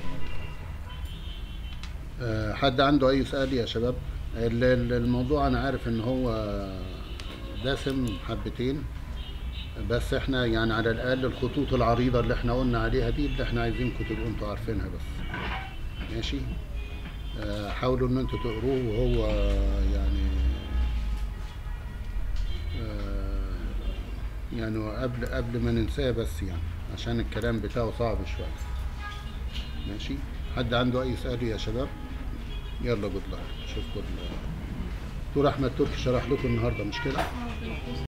A: آه، حد عنده اي سؤال يا شباب ال- ال- الموضوع انا عارف ان هو دسم حبتين بس احنا يعني على الاقل الخطوط العريضة اللي احنا قلنا عليها دي اللي احنا عايزينكم تبقوا انتوا عارفينها بس ماشي آه، حاولوا ان انتوا تقروه وهو يعني آه، يعني قبل قبل ما ننساه بس يعني عشان الكلام بتاعه صعب شوية ماشي حد عنده اي سؤال يا شباب يلا جود لك اشوفكم دكتور احمد تركي شرح لكم النهارده مش كده